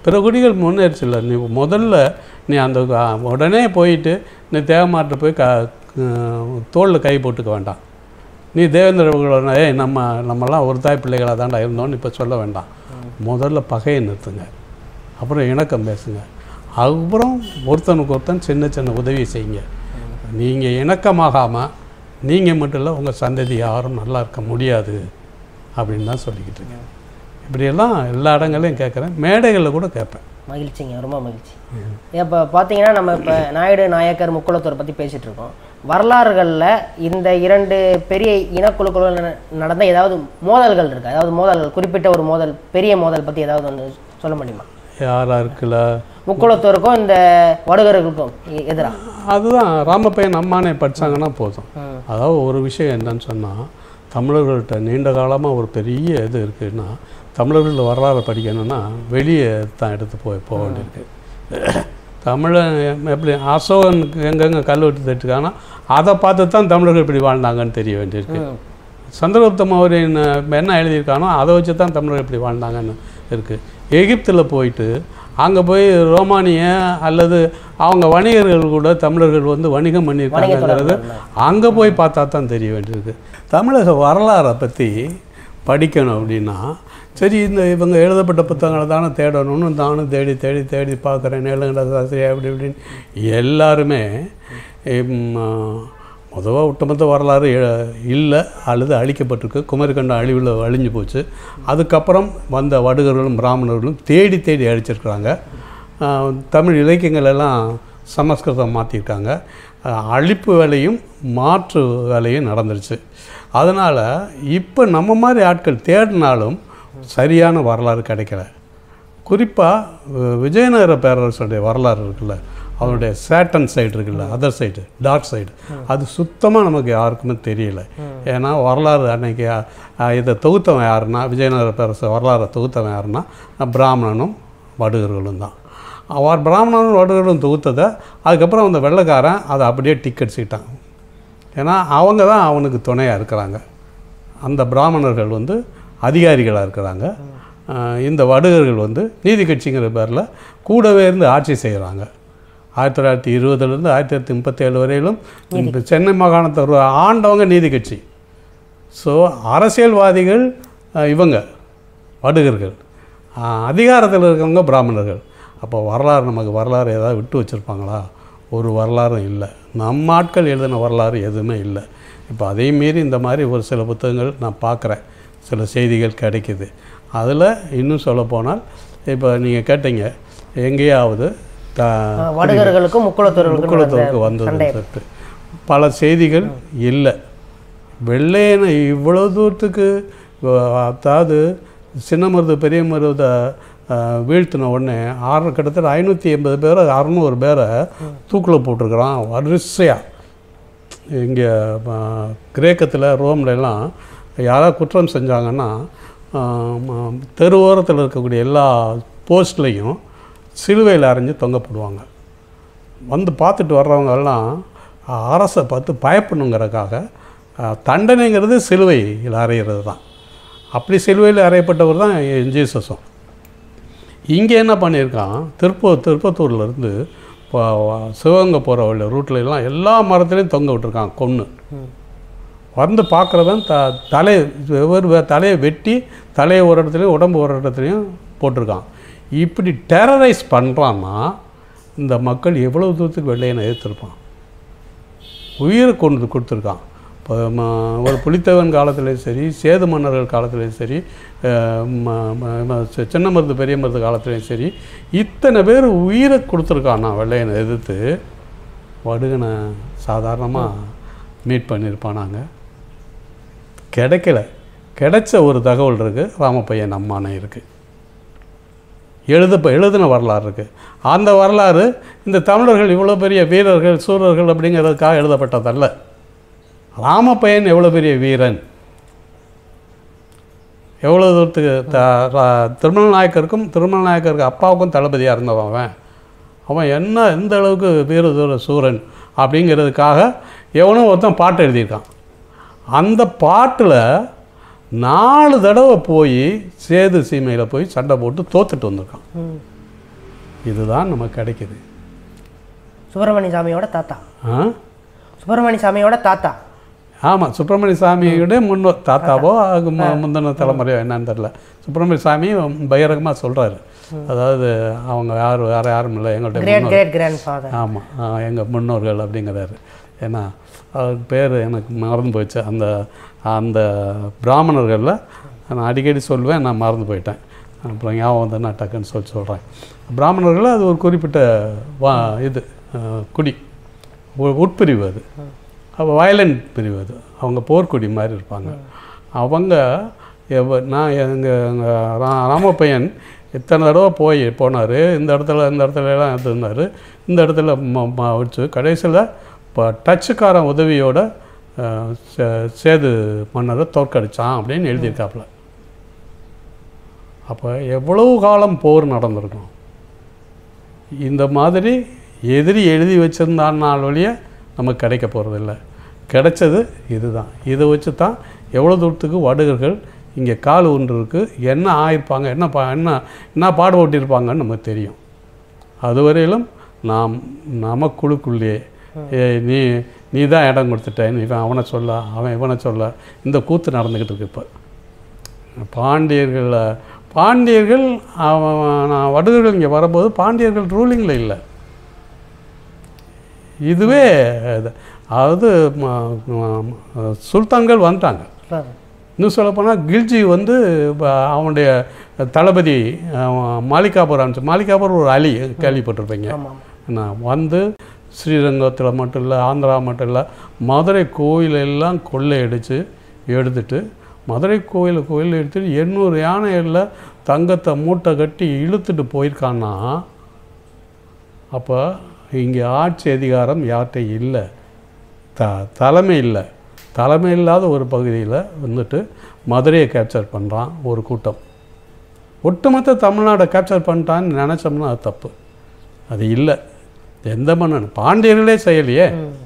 பிற குடிகள் முன்னேறிச்சு இல்லை நீ முதல்ல நீ அந்த அஹ், உடனே போயிட்டு நீ தேவமாட்ட போய் க தோளில் கை போட்டுக்க வேண்டாம் நீ தேவேந்திர ஏய் நம்ம நம்மலாம் ஒரு தாய் பிள்ளைகளாக தாண்டா இருந்தோம்னு இப்போ சொல்ல வேண்டாம் முதல்ல பகையை நிறுத்துங்க அப்புறம் இணக்கம் பேசுங்க அப்புறம் ஒருத்தனுக்கு ஒருத்தன் சின்ன சின்ன உதவி செய்யுங்க நீங்கள் இணக்கமாகாமல் நீங்கள் மட்டும் இல்லை உங்கள் சந்ததி யாரும் நல்லா இருக்க முடியாது அப்படின்னு தான் சொல்லிக்கிட்டு இருக்கேன் இப்படியெல்லாம் எல்லா இடங்களையும் கேட்குறேன் மேடைகளில் கூட கேட்பேன் மகிழ்ச்சிங்க ரொம்ப மகிழ்ச்சி இப்போ பார்த்தீங்கன்னா நம்ம இப்போ நாயுடு நாயக்கர் முக்குளத்தூர் பற்றி பேசிகிட்டு இருக்கோம் வரலாறுகளில் இந்த இரண்டு பெரிய இனக்குழுக்களும் ந- நடந்த ஏதாவது மோதல்கள் இருக்கு அதாவது மோதல்கள் குறிப்பிட்ட ஒரு மோதல் பெரிய மோதல் பற்றி ஏதாவது ஒன்று சொல்ல முடியுமா யாராக இருக்குல்ல முக்குளத்தூருக்கும் இந்த வடுகர்களுக்கும் எதிராக அதுதான் ராமப்பையன் அம்மானே படிச்சாங்கன்னா போதும் ம். அதாவது ஒரு விஷயம் என்னன்னு சொன்னால் தமிழர்கள்ட்ட நீண்ட காலமாக ஒரு பெரிய இது இருக்குன்னா தமிழர்கள் வரலாறு படிக்கணும்னா வெளியே தான் எடுத்து போய் போக வேண்டியிருக்கு தமிழன் எப்படி அசோகன் எங்கெங்கே கல் வெட்டி தட்டுக்கானா அதை பார்த்து தான் தமிழர்கள் இப்படி வாழ்ந்தாங்கன்னு தெரிய வேண்டியிருக்கு ம். சந்திரகுப்த மௌரியன் என்ன எழுதியிருக்கானோ அதை வச்சு தான் தமிழர்கள் இப்படி வாழ்ந்தாங்கன்னு இருக்குது எகிப்தில் போயிட்டு அங்கே போய் ரோமானிய அல்லது அவங்க வணிகர்கள் கூட தமிழர்கள் வந்து வணிகம் பண்ணியிருக்காங்கிறது அங்கே போய் பார்த்தா தான் தெரிய வேண்டியிருக்கு தமிழக வரலாறை பற்றி படிக்கணும் அப்படின்னா சரி இந்த இவங்க எழுதப்பட்ட புத்தகங்களை தானே தேடணும்னு நானும் தேடி தேடி தேடி பார்க்குறேன் நேலங்கட சாஸ்திரி அப்படி இப்படின்னு எல்லாருமே முதவாக ஒட்டுமொத்த வரலாறு இல்லை அல்லது அழிக்கப்பட்டிருக்கு குமரிக்கண்டம் அழிவில் அழிஞ்சு போச்சு அதுக்கப்புறம் வந்த வடுகர்களும் பிராமணர்களும் தேடி தேடி அழிச்சிருக்கிறாங்க ஆஹ் தமிழ் இலக்கியங்கள் எல்லாம் சமஸ்கிருதம் மாற்றிருக்காங்க ஆஹ் அழிப்பு வேலையும் மாற்று வேலையும் நடந்துருச்சு அதனால் இப்போ நம்ம மாதிரி ஆட்கள் தேடினாலும் சரியான வரலாறு கிடைக்கல குறிப்பாக விஜயநகர பேரரசுடைய வரலாறு இருக்குல்ல அவனுடைய சேட்டன் சைடு இருக்குல்ல அதர் சைடு டார்க் சைடு அது சுத்தமாக நமக்கு யாருக்குமே தெரியல ஏன்னா வரலாறு அன்னைக்கு அஹ், இதை தொகுத்தவன் யாருன்னா விஜயநகர பேரரசு வரலாறை தொகுத்தவன் யாருன்னா பிராமணனும் வடுகர்களும் தான் அவர் பிராமணனும் வடுகர்களும் தொகுத்ததை அதுக்கப்புறம் அந்த வெள்ளைக்காரன் அதை அப்படியே டிக்கெட்ஸிட்டான் ஏன்னா அவங்க தான் அவனுக்கு துணையாக இருக்கிறாங்க அந்த பிராமணர்கள் வந்து அதிகாரிகளாக இருக்கிறாங்க ஆஹ் இந்த வடுகர்கள் வந்து நீதி கட்சிங்கிற பேரில் கூடவே இருந்து ஆட்சி செய்கிறாங்க ஆயிரத்தி தொள்ளாயிரத்தி இருபதுலேருந்து ஆயிரத்தி தொள்ளாயிரத்தி முப்பத்தேழு வரையிலும் இந்த சென்னை மாகாணத்தை ஒரு ஆண்டவங்க நீதி கட்சி ஸோ அரசியல்வாதிகள் ஆஹ் இவங்க வடுகர்கள் ஆஹ் அதிகாரத்தில் இருக்கவங்க பிராமணர்கள் அப்போ வரலாறு நமக்கு வரலாறு ஏதாவது விட்டு வச்சுருப்பாங்களா ஒரு வரலாறும் இல்லை நம்ம ஆட்கள் எழுதின வரலாறு எதுவுமே இல்லை இப்போ அதே மீறி இந்த மாதிரி ஒரு சில புத்தகங்கள் நான் பார்க்குறேன் சில செய்திகள் கிடைக்குது அதில் இன்னும் சொல்லப்போனால் இப்போ நீங்கள் கேட்டீங்க எங்கேயாவது த அஹ் வடுகர்களுக்கும் முக்குளத்தூர்களுக்கும் முக்குளத்தோருக்கு நடந்த சண்டை வந்தது சொல்லிட்டு பல செய்திகள் இல்லை வெள்ளையனை இவ்வளோ தூரத்துக்கு அஹ், அதாவது சின்ன மருது பெரிய மருதை அஹ், வீழ்த்தின உடனே ஆறு கிட்டத்தட்ட ஐநூற்றி எண்பது பேரை அறநூறு பேரை தூக்கில் போட்டிருக்கிறான் வரிசையாக இங்கே கிரேக்கத்தில் ரோம்ல எல்லாம் யாராவது குற்றம் செஞ்சாங்கன்னா ஆஹ், ம- தெரு ஓரத்தில் இருக்கக்கூடிய எல்லா போஸ்ட்லேயும் சிலுவையில் அரைஞ்சு தொங்க போடுவாங்க வந்து பார்த்துட்டு வர்றவங்க எல்லாம் அஹ், அரசை பார்த்து பயப்படணுங்கிறதுக்காக அஹ், தண்டனைங்கிறது சிலுவையில் அறையிறது தான் அப்படி சிலுவையில் அறையப்பட்டவர் தான் ஜீசஸும் இங்கே என்ன பண்ணியிருக்கான் திருப்பூர் திருப்பத்தூர்லேருந்து இப்போ சிவகங்கை போகிற வழி ரூட்ல எல்லாம் எல்லா மரத்துலேயும் தொங்க விட்டுருக்கான் கொன்று ம். வந்து பார்க்குறவன் த தலை வெவ்வேறு வே- தலையை வெட்டி தலையை ஒரு இடத்துலையும் உடம்பு ஒரு இடத்துலையும் போட்டிருக்கான் இப்படி டெரரைஸ் பண்ணுறான்னா இந்த மக்கள் எவ்வளோ தூரத்துக்கு வெள்ளையனை எதிர்த்திருப்பான் உயிரை கொண்டு கொடுத்துருக்கான் இப்போ ம- ஒரு புலித்தேவன் காலத்துலேயும் சரி சேது மன்னர்கள் காலத்துலேயும் சரி அஹ் ம- ம- ம- சி- சின்ன மருது பெரிய மருது காலத்துலேயும் சரி இத்தனை பேர் உயிரை கொடுத்துருக்கான் நான் வெள்ளையனை எதிர்த்து வடுகனை சாதாரணமாக மீட் பண்ணியிருப்பானாங்க கிடைக்கல கிடைச்ச ஒரு தகவல் இருக்குது ராமப்பையன் அம்மானே இருக்குது எழுத எழுதின வரலாறு இருக்குது அந்த வரலாறு இந்த தமிழர்கள் இவ்வளோ பெரிய வீரர்கள் சூரர்கள் அப்படிங்கிறதுக்காக எழுதப்பட்டதல்ல ராமப்பையன் எவ்வளோ பெரிய வீரன் எவ்வளோ தூரத்துக்கு த ரா- திருமல நாயக்கருக்கும் திருமல நாயக்கருக்கு அப்பாவுக்கும் தளபதியாக இருந்தவன் அவன் அவன் என்ன எந்த அளவுக்கு வீர தூர சூரன் அப்படிங்கிறதுக்காக எவனோ ஒருத்தன் பாட்டு எழுதியிருக்கான் அந்த பாட்டில் நாலு தடவை போய் சேது சீமையில் போய் சண்டை போட்டு தோத்துட்டு வந்திருக்கான் ம். இதுதான் நமக்கு கிடைக்குது சுப்பிரமணிய சாமியோட தாத்தா ஆ சுப்பிரமணிய சாமியோட தாத்தா ஆமாம் சுப்பிரமணிய சாமியோட முன்னோர் தாத்தாவோ அதுக்கு மு- முந்தின தலைமுறையோ என்னன்னு தெரில சுப்பிரமணிய சாமி பகிரங்கமாக சொல்கிறாரு அதாவது அவங்க யாரும் வேறு யாரும் இல்லை எங்கள்கிட்ட கிரேட் கிரேட் கிராண்ட் ஃபாதர் ஆமாம் எங்கள் முன்னோர்கள் அப்படிங்கிறாரு ஏன்னா அவர் பேர் எனக்கு மறந்து போயிடுச்சு அந்த அந்த பிராமணர்களில் நான் அடிக்கடி சொல்லுவேன் நான் மறந்து போயிட்டேன் அப்புறம் ஞாபகம் வந்து நான் டக்குன்னு சொல்லி சொல்கிறேன் பிராமணர்கள் அது ஒரு குறிப்பிட்ட வா இது அஹ், குடி உ- உட்பிரிவு அது அப்போ வயலண்ட் பிரிவு அது அவங்க போர்க்குடி மாதிரி இருப்பாங்க அவங்க எவ நான் எங்கள் எங்கள் ரா ராமப்பையன் இத்தனை தடவை போய் போனார் இந்த இடத்துல இந்த இடத்துல எல்லாம் இருந்தார் இந்த இடத்துல ம- ம- வச்சு கடைசியில் இப்போ டச்சுக்காரன் உதவியோட அஹ், சே- சேது மன்னரை தோற்கடிச்சான் அப்படின்னு எழுதியிருக்காப்புல அப்போ எவ்வளவு காலம் போர் நடந்திருக்கும் இந்த மாதிரி எதிரி எழுதி வச்சிருந்தானால் வழிய நமக்கு கிடைக்க போகிறதில்ல கிடைச்சது இதுதான் இதை வச்சு தான் எவ்வளோ தூரத்துக்கு வடுகர்கள் இங்கே கால் ஒன்று இருக்குது என்ன ஆயிருப்பாங்க என்ன பா என்ன என்ன பாடு ஓட்டியிருப்பாங்கன்னு நமக்கு தெரியும் அதுவரையிலும் நாம் நமக்குழுக்குள்ளே ஏய் நீ நீ தான் இடம் கொடுத்துட்ட நீ இவன் அவனை சொல்ல அவன் இவனை சொல்ல இந்த கூத்து நடந்துக்கிட்டு இருக்கு இப்போ பாண்டியர்களில் பாண்டியர்கள் அவன் நான் வடுகர்கள் இங்கே வரும்போது பாண்டியர்கள் ரூலிங்கில் இல்லை இதுவே இது- அதாவது ம- ம- சுல்தான்கள் வந்துட்டாங்க இன்னும் சொல்லப்போனால் கில்ஜி வந்து ப- அவனுடைய தளபதி அவன் மாலிகாபுரம் அனுப்பிச்சு மாலிகாபுரம் ஒரு அலி கேள்விப்பட்டிருப்பீங்க ஆமாம் நான் வந்து ஸ்ரீரங்கத்தில் மட்டும் இல்லை ஆந்திரா மட்டும் இல்லை மதுரை கோயிலெல்லாம் கொள்ளையடித்து எடுத்துட்டு மதுரை கோயில் கோயில் எடுத்துட்டு எண்ணூறு யானைகளில் தங்கத்தை மூட்டை கட்டி இழுத்துட்டு போயிருக்கான்னா அப்போ இங்கே ஆட்சி அதிகாரம் யார்கிட்ட இல்லை த தலைமை இல்லை தலைமை இல்லாத ஒரு பகுதியில் வந்துட்டு மதுரையை கேப்சர் பண்ணுறான் ஒரு கூட்டம் ஒட்டுமொத்த தமிழ்நாடை கேப்சர் பண்ணிட்டான்னு நினச்சோம்னா அது தப்பு அது இல்லை எந்த மன்னன் பாண்டியர்களே செய்யலையே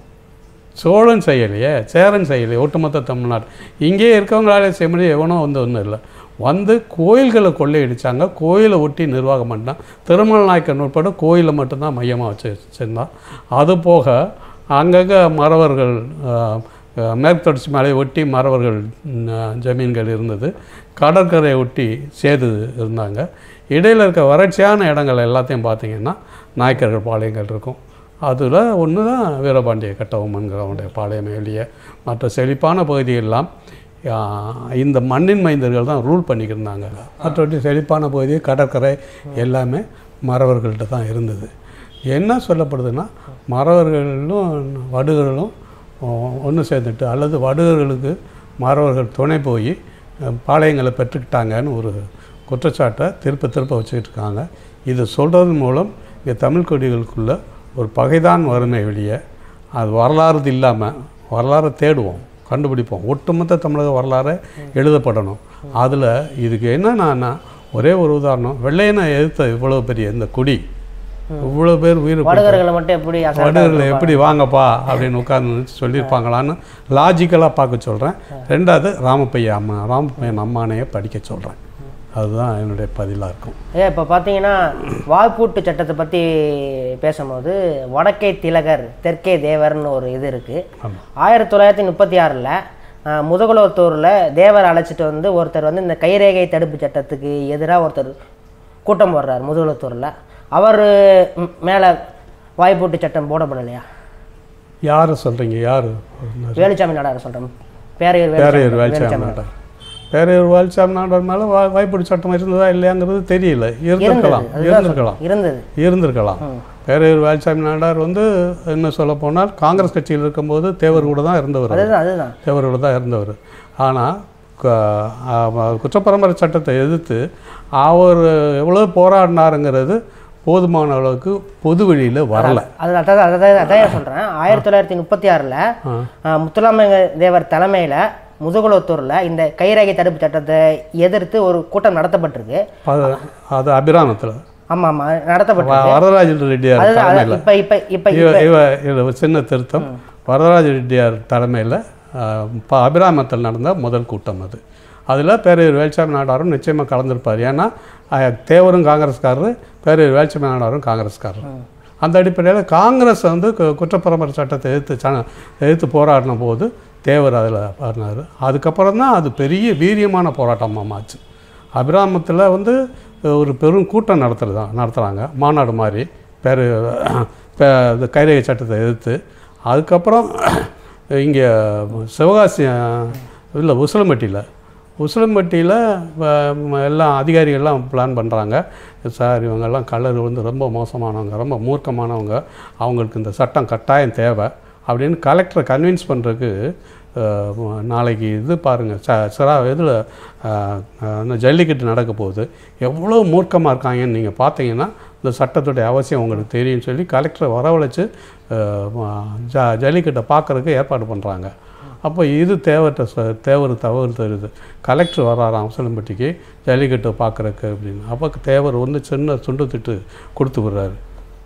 சோழன் செய்யலையே சேரன் செய்யலையே ஒட்டுமொத்த தமிழ்நாடு இங்கே இருக்கவங்களாலே செய்ய முடியும் எவனோ வந்து ஒன்றும் இல்லை வந்து கோயில்களை கொள்ளையடிச்சாங்க கோயிலை ஒட்டி நிர்வாகம் பண்ணான் திருமல நாயக்கன் உட்பட கோயிலை மட்டும்தான் மையமாக வச்சு வச்சுருந்தான் அது போக அங்கங்கே மறவர்கள் ஆஹ், ஆஹ், மேற்கு தொடர்ச்சி மலையை ஒட்டி மறவர்கள் ம், ஜமீன்கள் இருந்தது கடற்கரையை ஒட்டி சேது இருந்தாங்க இடையில் இருக்க வறட்சியான இடங்கள் எல்லாத்தையும் பார்த்தீங்கன்னா நாயக்கர்கள் பாளையங்கள் இருக்கும் அதில் ஒன்று தான் வீரபாண்டிய கட்டபொம்மன்கிறவனுடைய பாளையம் வெளியே மற்ற செழிப்பான பகுதியெல்லாம் ஆ, இந்த மண்ணின் மைந்தர்கள் தான் ரூல் பண்ணிக்கிருந்தாங்க மற்றபடி செழிப்பான பகுதி கடற்கரை எல்லாமே மறவர்கள்ட்ட தான் இருந்தது என்ன சொல்லப்படுதுன்னா மறவர்களும் வடுகர்களும் ஒன்று சேர்ந்துட்டு அல்லது வடுகர்களுக்கு மறவர்கள் துணை போய் அஹ், பாளையங்களை பெற்றுக்கிட்டாங்கன்னு ஒரு குற்றச்சாட்டை திருப்ப திருப்ப வச்சுக்கிட்டு இருக்காங்க இது சொல்கிறது மூலம் இங்கே தமிழ் கொடிகளுக்குள்ள ஒரு பகைதான் வறுமை வெளியே அது வரலாறு இல்லாமல் வரலாறை தேடுவோம் கண்டுபிடிப்போம் ஒட்டுமொத்த தமிழக வரலாறு எழுதப்படணும் அதில் இதுக்கு என்னன்னா ஒரே ஒரு உதாரணம் வெள்ளையனை எதிர்த்த இவ்வளோ பெரிய இந்த கொடி இவ்வளோ பேர் உயிர் கொடுத்த வடுகர்களை மட்டும் எப்படி அசால்ட்டா வடுகர்கள் எப்படி வாங்கப்பா அப்படின்னு உட்கார்ந்து சொல்லியிருப்பாங்களான்னு லாஜிக்கலாக பார்க்க சொல்கிறேன் ரெண்டாவது ராமப்பைய அம்மா ராமப்பையன் அம்மானையை படிக்க சொல்கிறேன் அதுதான் என்னுடைய பதிலாக இருக்கும் ஏன் இப்போ பார்த்தீங்கன்னா வாய்ப்பூட்டு சட்டத்தை பற்றி பேசும்போது வடக்கே திலகர் தெற்கே தேவர்னு ஒரு இது இருக்குது ஆமாம் ஆயிரத்தி தொள்ளாயிரத்தி முப்பத்தி ஆறில் முதுகுளத்தூரில் தேவர் அழைச்சிட்டு வந்து ஒருத்தர் வந்து இந்த கைரேகை தடுப்பு சட்டத்துக்கு எதிராக ஒருத்தர் கூட்டம் போடுறார் முதுகுளத்தூரில் அவர் மேலே வாய்ப்பூட்டு சட்டம் போடப்படலையா யாரை சொல்கிறீங்க யார் வேலுச்சாமி நாடார் சொல்கிறேன் பேரையூர் பேரையூர் வேலுச்சாமி வேல்சாமி நாடார் பேரையூர் வேல்சாமி நாடார் மேலே வா வாய்ப்படி சட்டம் இருந்ததா இல்லையாங்கிறது தெரியல இருந்திருக்கலாம் அதுதான் இருந்திருக்கலாம் இருந்தது இருந்திருக்கலாம் பேரையூர் வேல்சாமி நாடார் வந்து என்ன சொல்ல போனால் காங்கிரஸ் கட்சியில் இருக்கும்போது தேவர் கூட தான் இருந்தவர் அதுதான் அதுதான் தேவரோட தான் இருந்தவர் ஆனால் குற்றப்பரம்பரை சட்டத்தை எதிர்த்து அவர் எவ்வளோ போராடினாருங்கிறது போதுமான அளவுக்கு பொது வெளியில் வரல அது அதான் அதான் அதான் சொல்கிறேன் ஆயிரத்தி தொள்ளாயிரத்தி முப்பத்தி ஆறில் முத்துராமலிங்க தேவர் தலைமையில் முதுகுளத்தூரில் இந்த கைரேகை தடுப்பு சட்டத்தை எதிர்த்து ஒரு கூட்டம் நடத்தப்பட்டிருக்கு அது அது அபிராமத்தில் ஆமாம் ஆமாம் நடத்தப்பட்டிருக்கு வரதராஜ ரெட்டியார் அதுதான் தலைமையில் அதான் இப்போ இப்போ இப்போ இவ இவ இவ ஒரு சின்ன திருத்தம் வரதராஜ ரெட்டியார் தலைமையில் அபிராமத்தில் நடந்த முதல் கூட்டம் அது அதில் பேரையூர் வேல்சாமி நாடாரும் நிச்சயமாக கலந்துருப்பார் ஏன்னா அஹ், தேவரும் காங்கிரஸ்காரரு பேரையூர் வேல்சாமி நாடாரும் காங்கிரஸ்காரர் அந்த அடிப்படையில் காங்கிரஸ் வந்து கு- குற்றப்பரம்பரை சட்டத்தை எதிர்த்து ச எதிர்த்து போராடின போது தேவர் அதில் பாடினார் அதுக்கப்புறம் தான் அது பெரிய வீரியமான போராட்டமாக ஆச்சு அபிராமத்தில் வந்து ஒரு பெரும் கூட்டம் நடத்துறதா நடத்துகிறாங்க மாநாடு மாதிரி பேர் இது கைரேகை சட்டத்தை எதிர்த்து அதுக்கப்புறம் இங்கே சிவகாசி இல்லை உசிலம்பட்டியில் உசிலம்பட்டியில் எல்லாம் அதிகாரிகள்லாம் பிளான் பண்ணுறாங்க சார் இவங்கெல்லாம் கலர் வந்து ரொம்ப மோசமானவங்க ரொம்ப மூர்க்கமானவங்க அவங்களுக்கு இந்த சட்டம் கட்டாயம் தேவை அப்படின்னு கலெக்டரை கன்வின்ஸ் பண்ணுறதுக்கு நாளைக்கு இது பாருங்கள் ச சிரா இதில் ஜல்லிக்கட்டு நடக்க போகுது எவ்வளோ மூர்க்கமாக இருக்காங்கன்னு நீங்கள் பார்த்தீங்கன்னா இந்த சட்டத்துடைய அவசியம் உங்களுக்கு தெரியும்னு சொல்லி கலெக்டரை வரவழைச்சு அஹ், ஜ ஜல்லிக்கட்டை பார்க்குறதுக்கு ஏற்பாடு பண்ணுறாங்க அப்போ இது தேவர்கிட்ட ச தேவர் தவறு தருது கலெக்டர் வராராம் உசிலம்பட்டிக்கு ஜல்லிக்கட்டை பார்க்குறக்கு அப்படின்னு அப்போ தேவர் வந்து சின்ன துண்டு திட்டு கொடுத்து விடுறாரு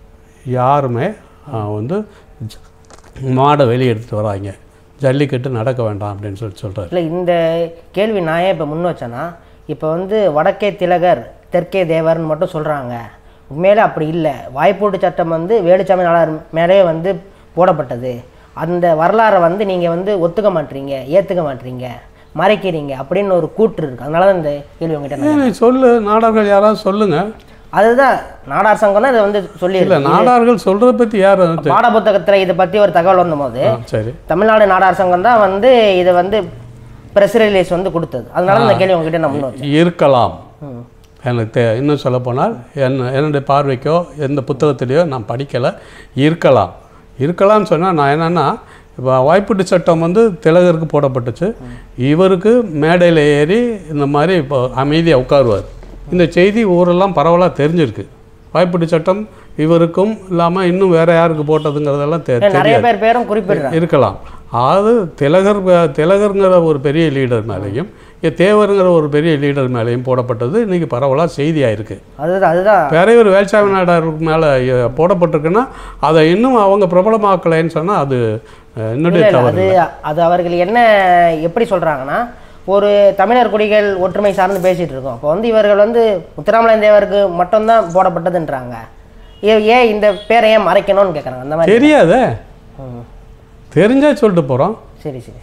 யாருமே அஹ், வந்து ஜ- மாடை வெளியே எடுத்துகிட்டு வராங்க ஜல்லிக்கட்டு நடக்க வேண்டாம் அப்படின்னு சொல்லி சொல்கிறார் இல்லை இந்த கேள்வி நான் ஏன் இப்போ முன் வச்சேன்னா இப்போ வந்து வடக்கே திலகர் தெற்கே தேவர்னு மட்டும் சொல்கிறாங்க உண்மையிலே அப்படி இல்லை வாய்ப்பூட்டு சட்டம் வந்து வேலுச்சாமி நாடார் மேலேயே வந்து போடப்பட்டது அந்த வரலாறை வந்து நீங்கள் வந்து ஒத்துக்க மாட்டீங்க ஏற்றுக்க மாட்டீங்க மறைக்கிறீங்க அப்படின்னு ஒரு கூற்று இருக்குது அதனால தான் இந்த கேள்வி உங்ககிட்ட நான் நீ சொல்லு நாடார்கள் யாராவது சொல்லுங்கள் அதுதான் நாடார் சங்கம் தான் இதை வந்து இல்லை சொல்லியிருக்கு நாடார்கள் சொல்கிறத பற்றி யார் வந்து பாட புத்தகத்தில் இதை பற்றி ஒரு தகவல் வந்தபோது ஆ, சரி தமிழ்நாடு நாடார் சங்கம் தான் வந்து இதை வந்து ப்ரெஸ் ரிலீஸ் வந்து கொடுத்தது அதனால இந்த கேள்வி உங்ககிட்ட நான் முன் வச்சேன் இருக்கலாம் ம். எனக்கு தே இன்னும் சொல்லப்போனால் என்ன என்னுடைய பார்வைக்கோ எந்த புத்தகத்திலையோ நான் படிக்கலை இருக்கலாம் இருக்கலாம்னு சொன்னால் நான் என்னென்னா இப்போ வாய்ப்பீட்டு சட்டம் வந்து திலகருக்கு போடப்பட்டுச்சு இவருக்கு மேடையில் ஏறி இந்த மாதிரி இப்போ அமைதியாக உட்காருவார் இந்த செய்தி ஊரெல்லாம் பரவலாக தெரிஞ்சிருக்கு வாய்ப்பீட்டு சட்டம் இவருக்கும் இல்லாமல் இன்னும் வேறு யாருக்கு போட்டதுங்கிறதெல்லாம் தெ ஏன் நிறைய பேர் பேரும் குறிப்பிடுறாங்க இருக்கலாம் அது திலகர் திலகருங்கிற ஒரு பெரிய லீடர் மேலேயும் இ- தேவருங்கிற ஒரு பெரிய லீடர் மேலேயும் போடப்பட்டது இன்னைக்கு பரவலாக செய்தியாக இருக்குது அதுதான் அதுதான் பெரியவர் வேல்சாமி நாடாருக்கு மேலே போடப்பட்டிருக்குன்னா அதை இன்னும் அவங்க பிரபலமாக்கலைன்னு சொன்னால் அது அஹ், என்னுடைய இல்ல, இல்ல, தவறு அது அது அவர்கள் என்ன எப்படி சொல்றாங்கன்னா ஒரு தமிழர் குடிகள் ஒற்றுமை சார்ந்து பேசிட்டு இருக்கோம் இப்போ வந்து இவர்கள் வந்து முத்துராமலிங்க தேவருக்கு மட்டும்தான் போடப்பட்டதுன்றாங்க ஏ- ஏன் இந்த பேரை ஏன் மறைக்கணும்னு கேட்குறாங்க அந்த மாதிரி தெரியாதே ம். தெரிஞ்சா சொல்லிட்டு போகிறோம் சரி சரி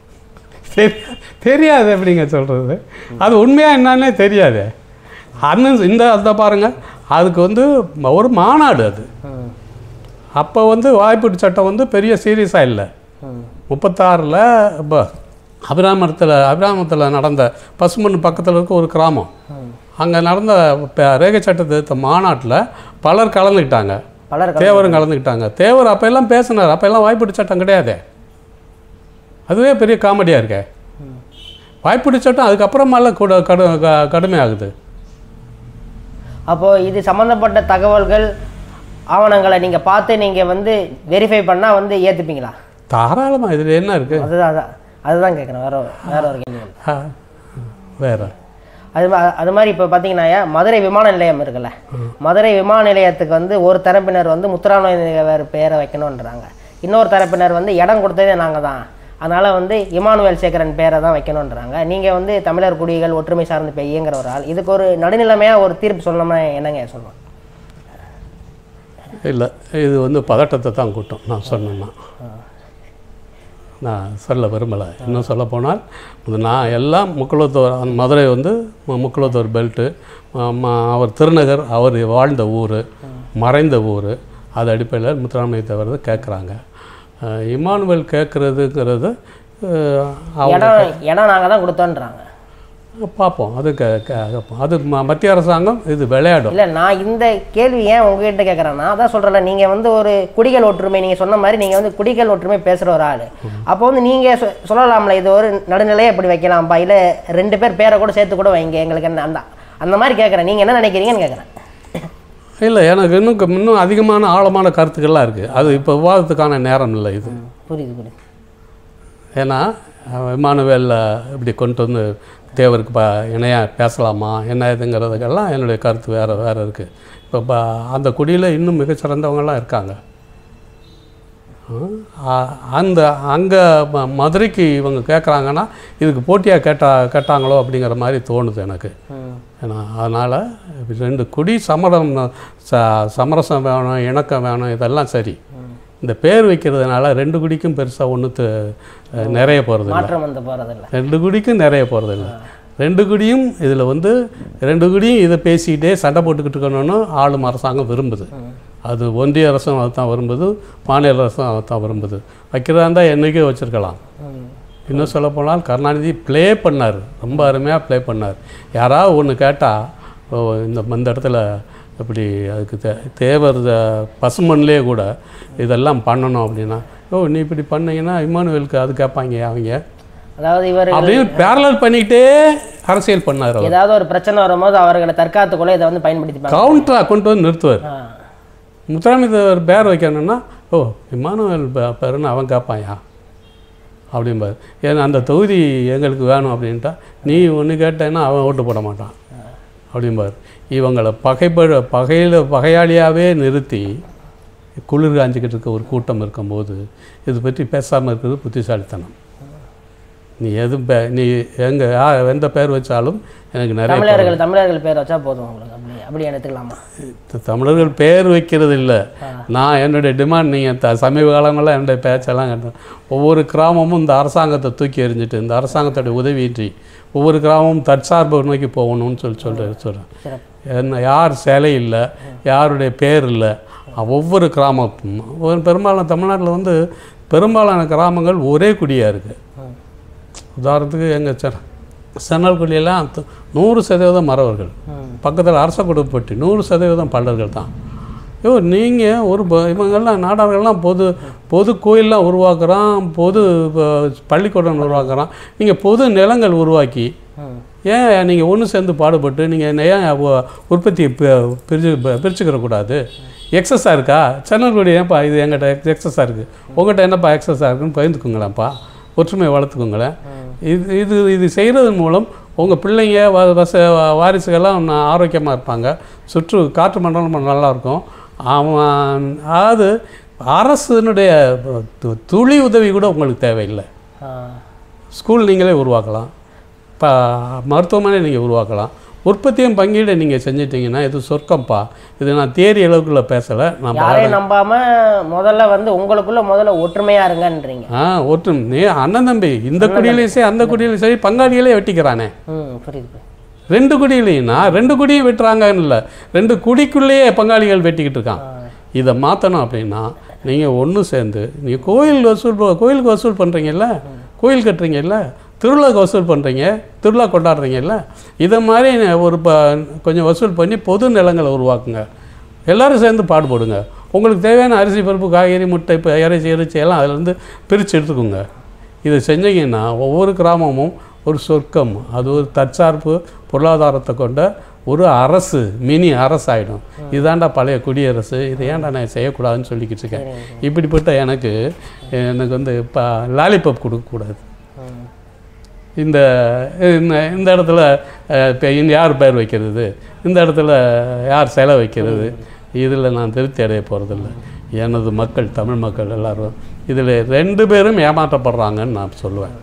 சரி தெரியாது எப்படிங்க சொல்கிறது அது உண்மையாக என்னன்னே தெரியாது அண்ணன் இந்த அந்த பாருங்க அதுக்கு வந்து ஒரு மாநாடு அது ம் அப்போ வந்து வாய்ப்பீட்டு சட்டம் வந்து பெரிய சீரியஸாக இல்லை ம் முப்பத்தாறில் இப்போ அபிராமத்தில் அபிராமத்தில் நடந்த பசுமண் பக்கத்தில் இருக்க ஒரு கிராமம் அங்கே நடந்த ப- ரேகை சட்டத்தை எதிர்த்த மாநாட்டில் பலர் கலந்துக்கிட்டாங்க பலர் கல- தேவரும் கலந்துக்கிட்டாங்க தேவர் அப்போ எல்லாம் பேசினார் அப்போ எல்லாம் வாய்ப்பீட்டு சட்டம் கிடையாதே அதுவே பெரிய காமெடியாக இருக்கே வாய்ப்பீட்டு சட்டம் அதுக்கப்புறமெல்லாம் கூட கடு க- கடுமையாகுது அப்போ இது சம்மந்தப்பட்ட தகவல்கள் ஆவணங்களை நீங்க பார்த்து நீங்க வந்து வெரிஃபை பண்ணா வந்து ஏத்துப்பீங்களா தாராளமாக இதில் என்ன இருக்குது அதுதான் அதான் அதுதான் கேட்குறேன் வேற ஒரு- வேற ஒரு கேள்வி ஒண்ணு. வேறு அது மா- அது மாதிரி இப்போ பார்த்தீங்கன்னா மதுரை விமான நிலையம் இருக்குல்ல மதுரை விமான நிலையத்துக்கு வந்து ஒரு தரப்பினர் வந்து முத்துராமலிங்கவர் பேரை வைக்கணுன்றாங்க இன்னொரு தரப்பினர் வந்து இடம் கொடுத்ததே நாங்கள் தான் அதனால் வந்து இமானுவேல் சேகரன் பேரை தான் வைக்கணுன்றாங்க நீங்கள் வந்து தமிழர் குடிகள் ஒற்றுமை சார்ந்து இப்போ இயங்குற ஒரு ஆள் இதுக்கு ஒரு நடுநிலைமையாக ஒரு தீர்ப்பு சொல்லணும்னா என்னங்க சொல்லணும் இல்லை இது வந்து பதட்டத்தை தான் கூட்டும் நான் சொன்னேன்னா நான் சொல்ல விரும்பலை இன்னும் சொல்ல போனால் இது நான் எல்லாம் முக்குளத்தூர் அந்த மதுரை வந்து மு- முக்குளத்தூர் பெல்ட்டு அவர் திருநகர் அவர் வாழ்ந்த ஊர் மறைந்த ஊர் அது அடிப்படையில் முத்துராமலிங்க தவிர கேட்குறாங்க இமானுவேல் கேட்குறதுங்கிறது அவங்க இடம் இடம் நாங்கள் தான் கொடுத்தோன்றாங்க பார்ப்போம் அது க க- அது ம- மத்திய அரசாங்கம் இது விளையாடும் இல்லை நான் இந்த கேள்வி ஏன் உங்ககிட்ட கேட்குறேன்னா அதான் சொல்கிறேன்ல நீங்கள் வந்து ஒரு குடிகள் ஒற்றுமை நீங்கள் சொன்ன மாதிரி நீங்கள் வந்து குடிகள் ஒற்றுமை பேசுகிற ஒரு ஆள் அப்போ வந்து நீங்கள் சொ சொல்லலாம்ல இது ஒரு நடுநிலையை இப்படி வைக்கலாம்ப்பா இல்லை ரெண்டு பேர் பேரை கூட சேர்த்து கூட வைங்க எங்களுக்கு என்ன அந்த அந்த மாதிரி கேட்குறேன் நீங்கள் என்ன நினைக்கிறீங்கன்னு கேட்குறேன் இல்லை எனக்கு இன்னும் க- இன்னும் அதிகமான ஆழமான கருத்துக்கள்லாம் இருக்குது அது இப்போ விவாதத்துக்கான நேரம் இல்லை இது புரியுது புரியுது ஏன்னா அஹ், இமானுவேலில் இப்படி கொண்டு வந்து தேவருக்கு ப இணையாக பேசலாமா என்ன இதுங்கிறதுக்கெல்லாம் என்னுடைய கருத்து வேறு வேறு இருக்குது இப்போ ப அந்த குடியில் இன்னும் மிகச்சிறந்தவங்கலாம் இருக்காங்க ஆ- அந்த அங்கே மதுரைக்கு இவங்க கேட்குறாங்கன்னா இதுக்கு போட்டியாக கேட்டா கேட்டாங்களோ அப்படிங்கிற மாதிரி தோணுது எனக்கு ம் ஏன்னா அதனால் ரெண்டு குடி சமரம் ச சமரசம் வேணும் இணக்கம் வேணும் இதெல்லாம் சரி இந்த பேர் வைக்கிறதுனால ரெண்டு குடிக்கும் பெருசாக ஒன்று நிறைய போகிறது மாற்றம் வந்து போகிறதில்ல ரெண்டு குடிக்கும் நிறைய போகிறதில்ல ரெண்டு குடியும் இதில் வந்து ரெண்டு குடியும் இதை பேசிக்கிட்டே சண்டை போட்டுக்கிட்டு இருக்கணும்னு ஆளும் அரசாங்கம் விரும்புது அது ஒன்றிய அரசும் அதுதான் விரும்புது மாநில அரசும் அதுதான் விரும்புது வைக்கிறதா இருந்தால் என்றைக்கே வச்சுருக்கலாம் ம் இன்னும் சொல்லப்போனால் கருணாநிதி ப்ளே பண்ணார் ரொம்ப அருமையாக ப்ளே பண்ணார் யாராவது ஒன்று கேட்டால் இந்த இந்த இடத்துல இப்படி அதுக்கு தே தேவர் த- பசுமண்லேயே கூட இதெல்லாம் பண்ணணும் அப்படின்னா ஓ நீ இப்படி பண்ணீங்கன்னா இமானுவேலுக்கு அது கேட்பாங்க அவங்க அதாவது இவர் அப்படின்னு பேரலல் பண்ணிக்கிட்டே அரசியல் பண்ணார் அவர் ஏதாவது ஒரு பிரச்சனை வரும்போது அவர்களை தற்காத்துக்குள்ள இதை வந்து பயன்படுத்திப்பாங்க கவுண்டராக கொண்டு வந்து நிறுத்துவார் ஆ முத்துராமலிங்க பேர் வைக்கணும்னா ஓ இமானுவேல் பே- பேருன்னு அவன் கேட்பாயா அப்படிம்பார் ஏன்னா அந்த தொகுதி எங்களுக்கு வேணும் அப்படின்ட்டா நீ ஒன்று கேட்டேன்னா அவன் ஓட்டு போட மாட்டான் அப்படிம்பார் இவங்களை பகைப்பட பகையில் பகையாளியாகவே நிறுத்தி குளிர் காஞ்சிக்கிட்டு இருக்க ஒரு கூட்டம் இருக்கும்போது இது பற்றி பேசாமல் இருக்கிறது புத்திசாலித்தனம் நீ எது பே நீ எங்கே யார் எந்த பேர் வச்சாலும் எனக்கு நிறைய தமிழர்கள் தமிழர்கள் பேர் வச்சா போதும் உங்களுக்கு அப்படி அப்படி எடுத்துக்கலாமா த- தமிழர்கள் பேர் வைக்கிறது இல்லை நான் என்னுடைய டிமாண்ட் நீங்கள் த சமீப காலங்களில் என்னுடைய பேச்செல்லாம் கேட்டேன் ஒவ்வொரு கிராமமும் இந்த அரசாங்கத்தை தூக்கி எறிஞ்சிட்டு இந்த அரசாங்கத்தோடைய உதவியின்றி ஒவ்வொரு கிராமமும் தற்சார்பு நோக்கி போகணும்னு சொல்லி சொல்கிறேன் சொல்கிறேன் சிறப்பு என்ன யார் சிலை இல்லை யாருடைய பேர் இல்லை ஒவ்வொரு கிராமமும் ஒரு பெரும்பாலான தமிழ்நாட்டில் வந்து பெரும்பாலான கிராமங்கள் ஒரே குடியாக இருக்குது ம். உதாரணத்துக்கு எங்கள் செ சென்னல்குடியெல்லாம் து- நூறு சதவீதம் மறவர்கள் ம் பக்கத்தில் அரச குடும்பப்பட்டி நூறு சதவீதம் பல்லர்கள் தான் ஐயோ நீங்கள் ஒரு ப- இவங்கெல்லாம் நாடார்கள்லாம் பொது பொது கோயிலெலாம் உருவாக்குறான் பொது ப- பள்ளிக்கூடம் உருவாக்குறான் நீங்கள் பொது நிலங்கள் உருவாக்கி ம் ஏன் நீங்கள் ஒன்று சேர்ந்து பாடுபட்டு நீங்கள் ஏன் உ- உற்பத்தியை பி- பிரிச்சு ப- பிரிச்சுக்கிற கூடாது எக்ஸஸாக இருக்கா சென்னல்குடி ஏன்ப்பா இது எங்கிட்ட எக்ஸஸாக இருக்குது உங்கள்கிட்ட என்னப்பா எக்ஸஸாக இருக்குன்னு பகிர்ந்துக்குங்களேன்ப்பா ஒற்றுமையை வளர்த்துக்கோங்களேன் இது இது இது செய்கிறதன் மூலம் உங்கள் பிள்ளைங்க வ- வச வாரிசுகள்லாம் ந- ஆரோக்கியமாக இருப்பாங்க சுற்று காற்று மண்டலம் நல்லாயிருக்கும் அவன் அதாவது அரசினுடைய து- துளி உதவி கூட உங்களுக்கு தேவையில்லை ஆ ஸ்கூல் நீங்களே உருவாக்கலாம் இப்போ மருத்துவமனை நீங்கள் உருவாக்கலாம் உற்பத்தியும் பங்கீடு நீங்கள் செஞ்சிட்டிங்கன்னா இது சொர்க்கம்ப்பா இது நான் தேரி அளவுக்குள்ள பேசலை நான் யாரையும் நம்பாம முதல்ல வந்து உங்களுக்குள்ள முதல்ல ஒற்றுமையா இருங்கன்றீங்க ஆ ஒற்று நீ அண்ணன் தம்பி இந்த குடியிலையும் சரி அந்த குடியிலையும் சரி பங்காளிகளே வெட்டிக்கிறானே ம் புரியுது புரியுது. ரெண்டு குடியிலையும்னா ரெண்டு குடியும் வெட்டுறாங்கன்னு இல்லை ரெண்டு குடிக்குள்ளேயே பங்காளிகள் வெட்டிக்கிட்டு இருக்கான் இதை மாற்றணும் அப்படின்னா நீங்கள் ஒன்று சேர்ந்து நீங்கள் கோயில் வசூல் ப- கோயிலுக்கு வசூல் பண்ணுறீங்கல்ல கோயில் கட்டுறீங்கல்ல திருவிழாக்கு வசூல் பண்ணுறீங்க திருவிழா கொண்டாடுறீங்கல்ல இதை மாதிரி ந- ஒரு ப கொஞ்சம் வசூல் பண்ணி பொது நிலங்களை உருவாக்குங்க எல்லாரும் சேர்ந்து பாடுபடுங்க உங்களுக்கு தேவையான அரிசி பருப்பு காய்கறி முட்டை இப்போ இறைச்சி இறைச்சி எல்லாம் அதிலேருந்து பிரித்து எடுத்துக்கோங்க இதை செஞ்சீங்கன்னா ஒவ்வொரு கிராமமும் ஒரு சொர்க்கம் அது ஒரு தற்சார்பு பொருளாதாரத்தை கொண்ட ஒரு அரசு மினி அரசு ஆகிடும் இதாண்டா பழைய குடியரசு இதை ஏன்டா நான் செய்யக்கூடாதுன்னு சொல்லிக்கிட்டு இருக்கேன் இப்படிப்பட்ட எனக்கு எனக்கு வந்து இப்போ லாலிபப் கொடுக்கக்கூடாது ம் இந்த இந்த இந்த இடத்துல அஹ், இப்போ இந்த யார் பேர் வைக்கிறது இந்த இடத்துல யார் சிலை வைக்கிறது இதில் நான் திருப்தி அடைய போகிறதில்ல எனது மக்கள் தமிழ் மக்கள் எல்லாரும் இதில் ரெண்டு பேரும் ஏமாற்றப்படுறாங்கன்னு நான் சொல்லுவேன்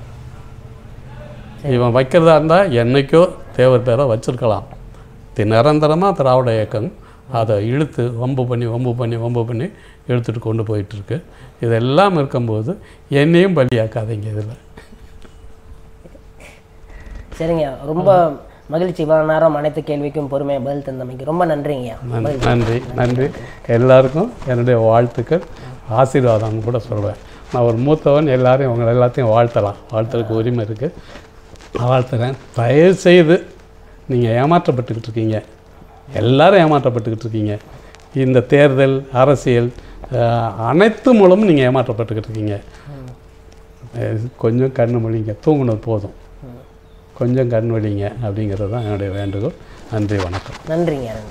இவன் வைக்கிறதா இருந்தால் என்னைக்கோ தேவர் பேரை வச்சிருக்கலாம் தி நிரந்தரமாக திராவிட இயக்கம் அதை இழுத்து வம்பு பண்ணி வம்பு பண்ணி வம்பு பண்ணி இழுத்துட்டு கொண்டு போயிட்டுருக்கு இதெல்லாம் இருக்கும்போது என்னையும் பலியாக்காதீங்க இதில் சரிங்க ரொம்ப மகிழ்ச்சி இவ்வளவு நேரம் அனைத்து கேள்விக்கும் பொறுமையை பதில் தந்தமைக்கு ரொம்ப நன்றிங்கய்யா நன்றி நன்றி நன்றி எல்லாருக்கும் என்னுடைய வாழ்த்துக்கள் ஆசீர்வாதம் கூட சொல்வேன் நான் ஒரு மூத்தவன் எல்லாரையும் உங்களை எல்லாத்தையும் வாழ்த்தலாம் வாழ்த்துறதுக்கு உரிமை இருக்குது வாழ்த்துறேன் தயவு செய்து நீங்கள் ஏமாற்றப்பட்டுக்கிட்டு இருக்கீங்க எல்லாரும் ஏமாற்றப்பட்டுக்கிட்டு இருக்கீங்க இந்த தேர்தல் அரசியல் அஹ், அனைத்து மூலமும் நீங்கள் ஏமாற்றப்பட்டுக்கிட்டு இருக்கீங்க அஹ், கொஞ்சம் கண்ணு மொழிங்க தூங்குனது போதும் கொஞ்சம் கண் வலிங்க அப்படிங்கிறது தான் என்னுடைய வேண்டுகோள் நன்றி வணக்கம் நன்றிங்க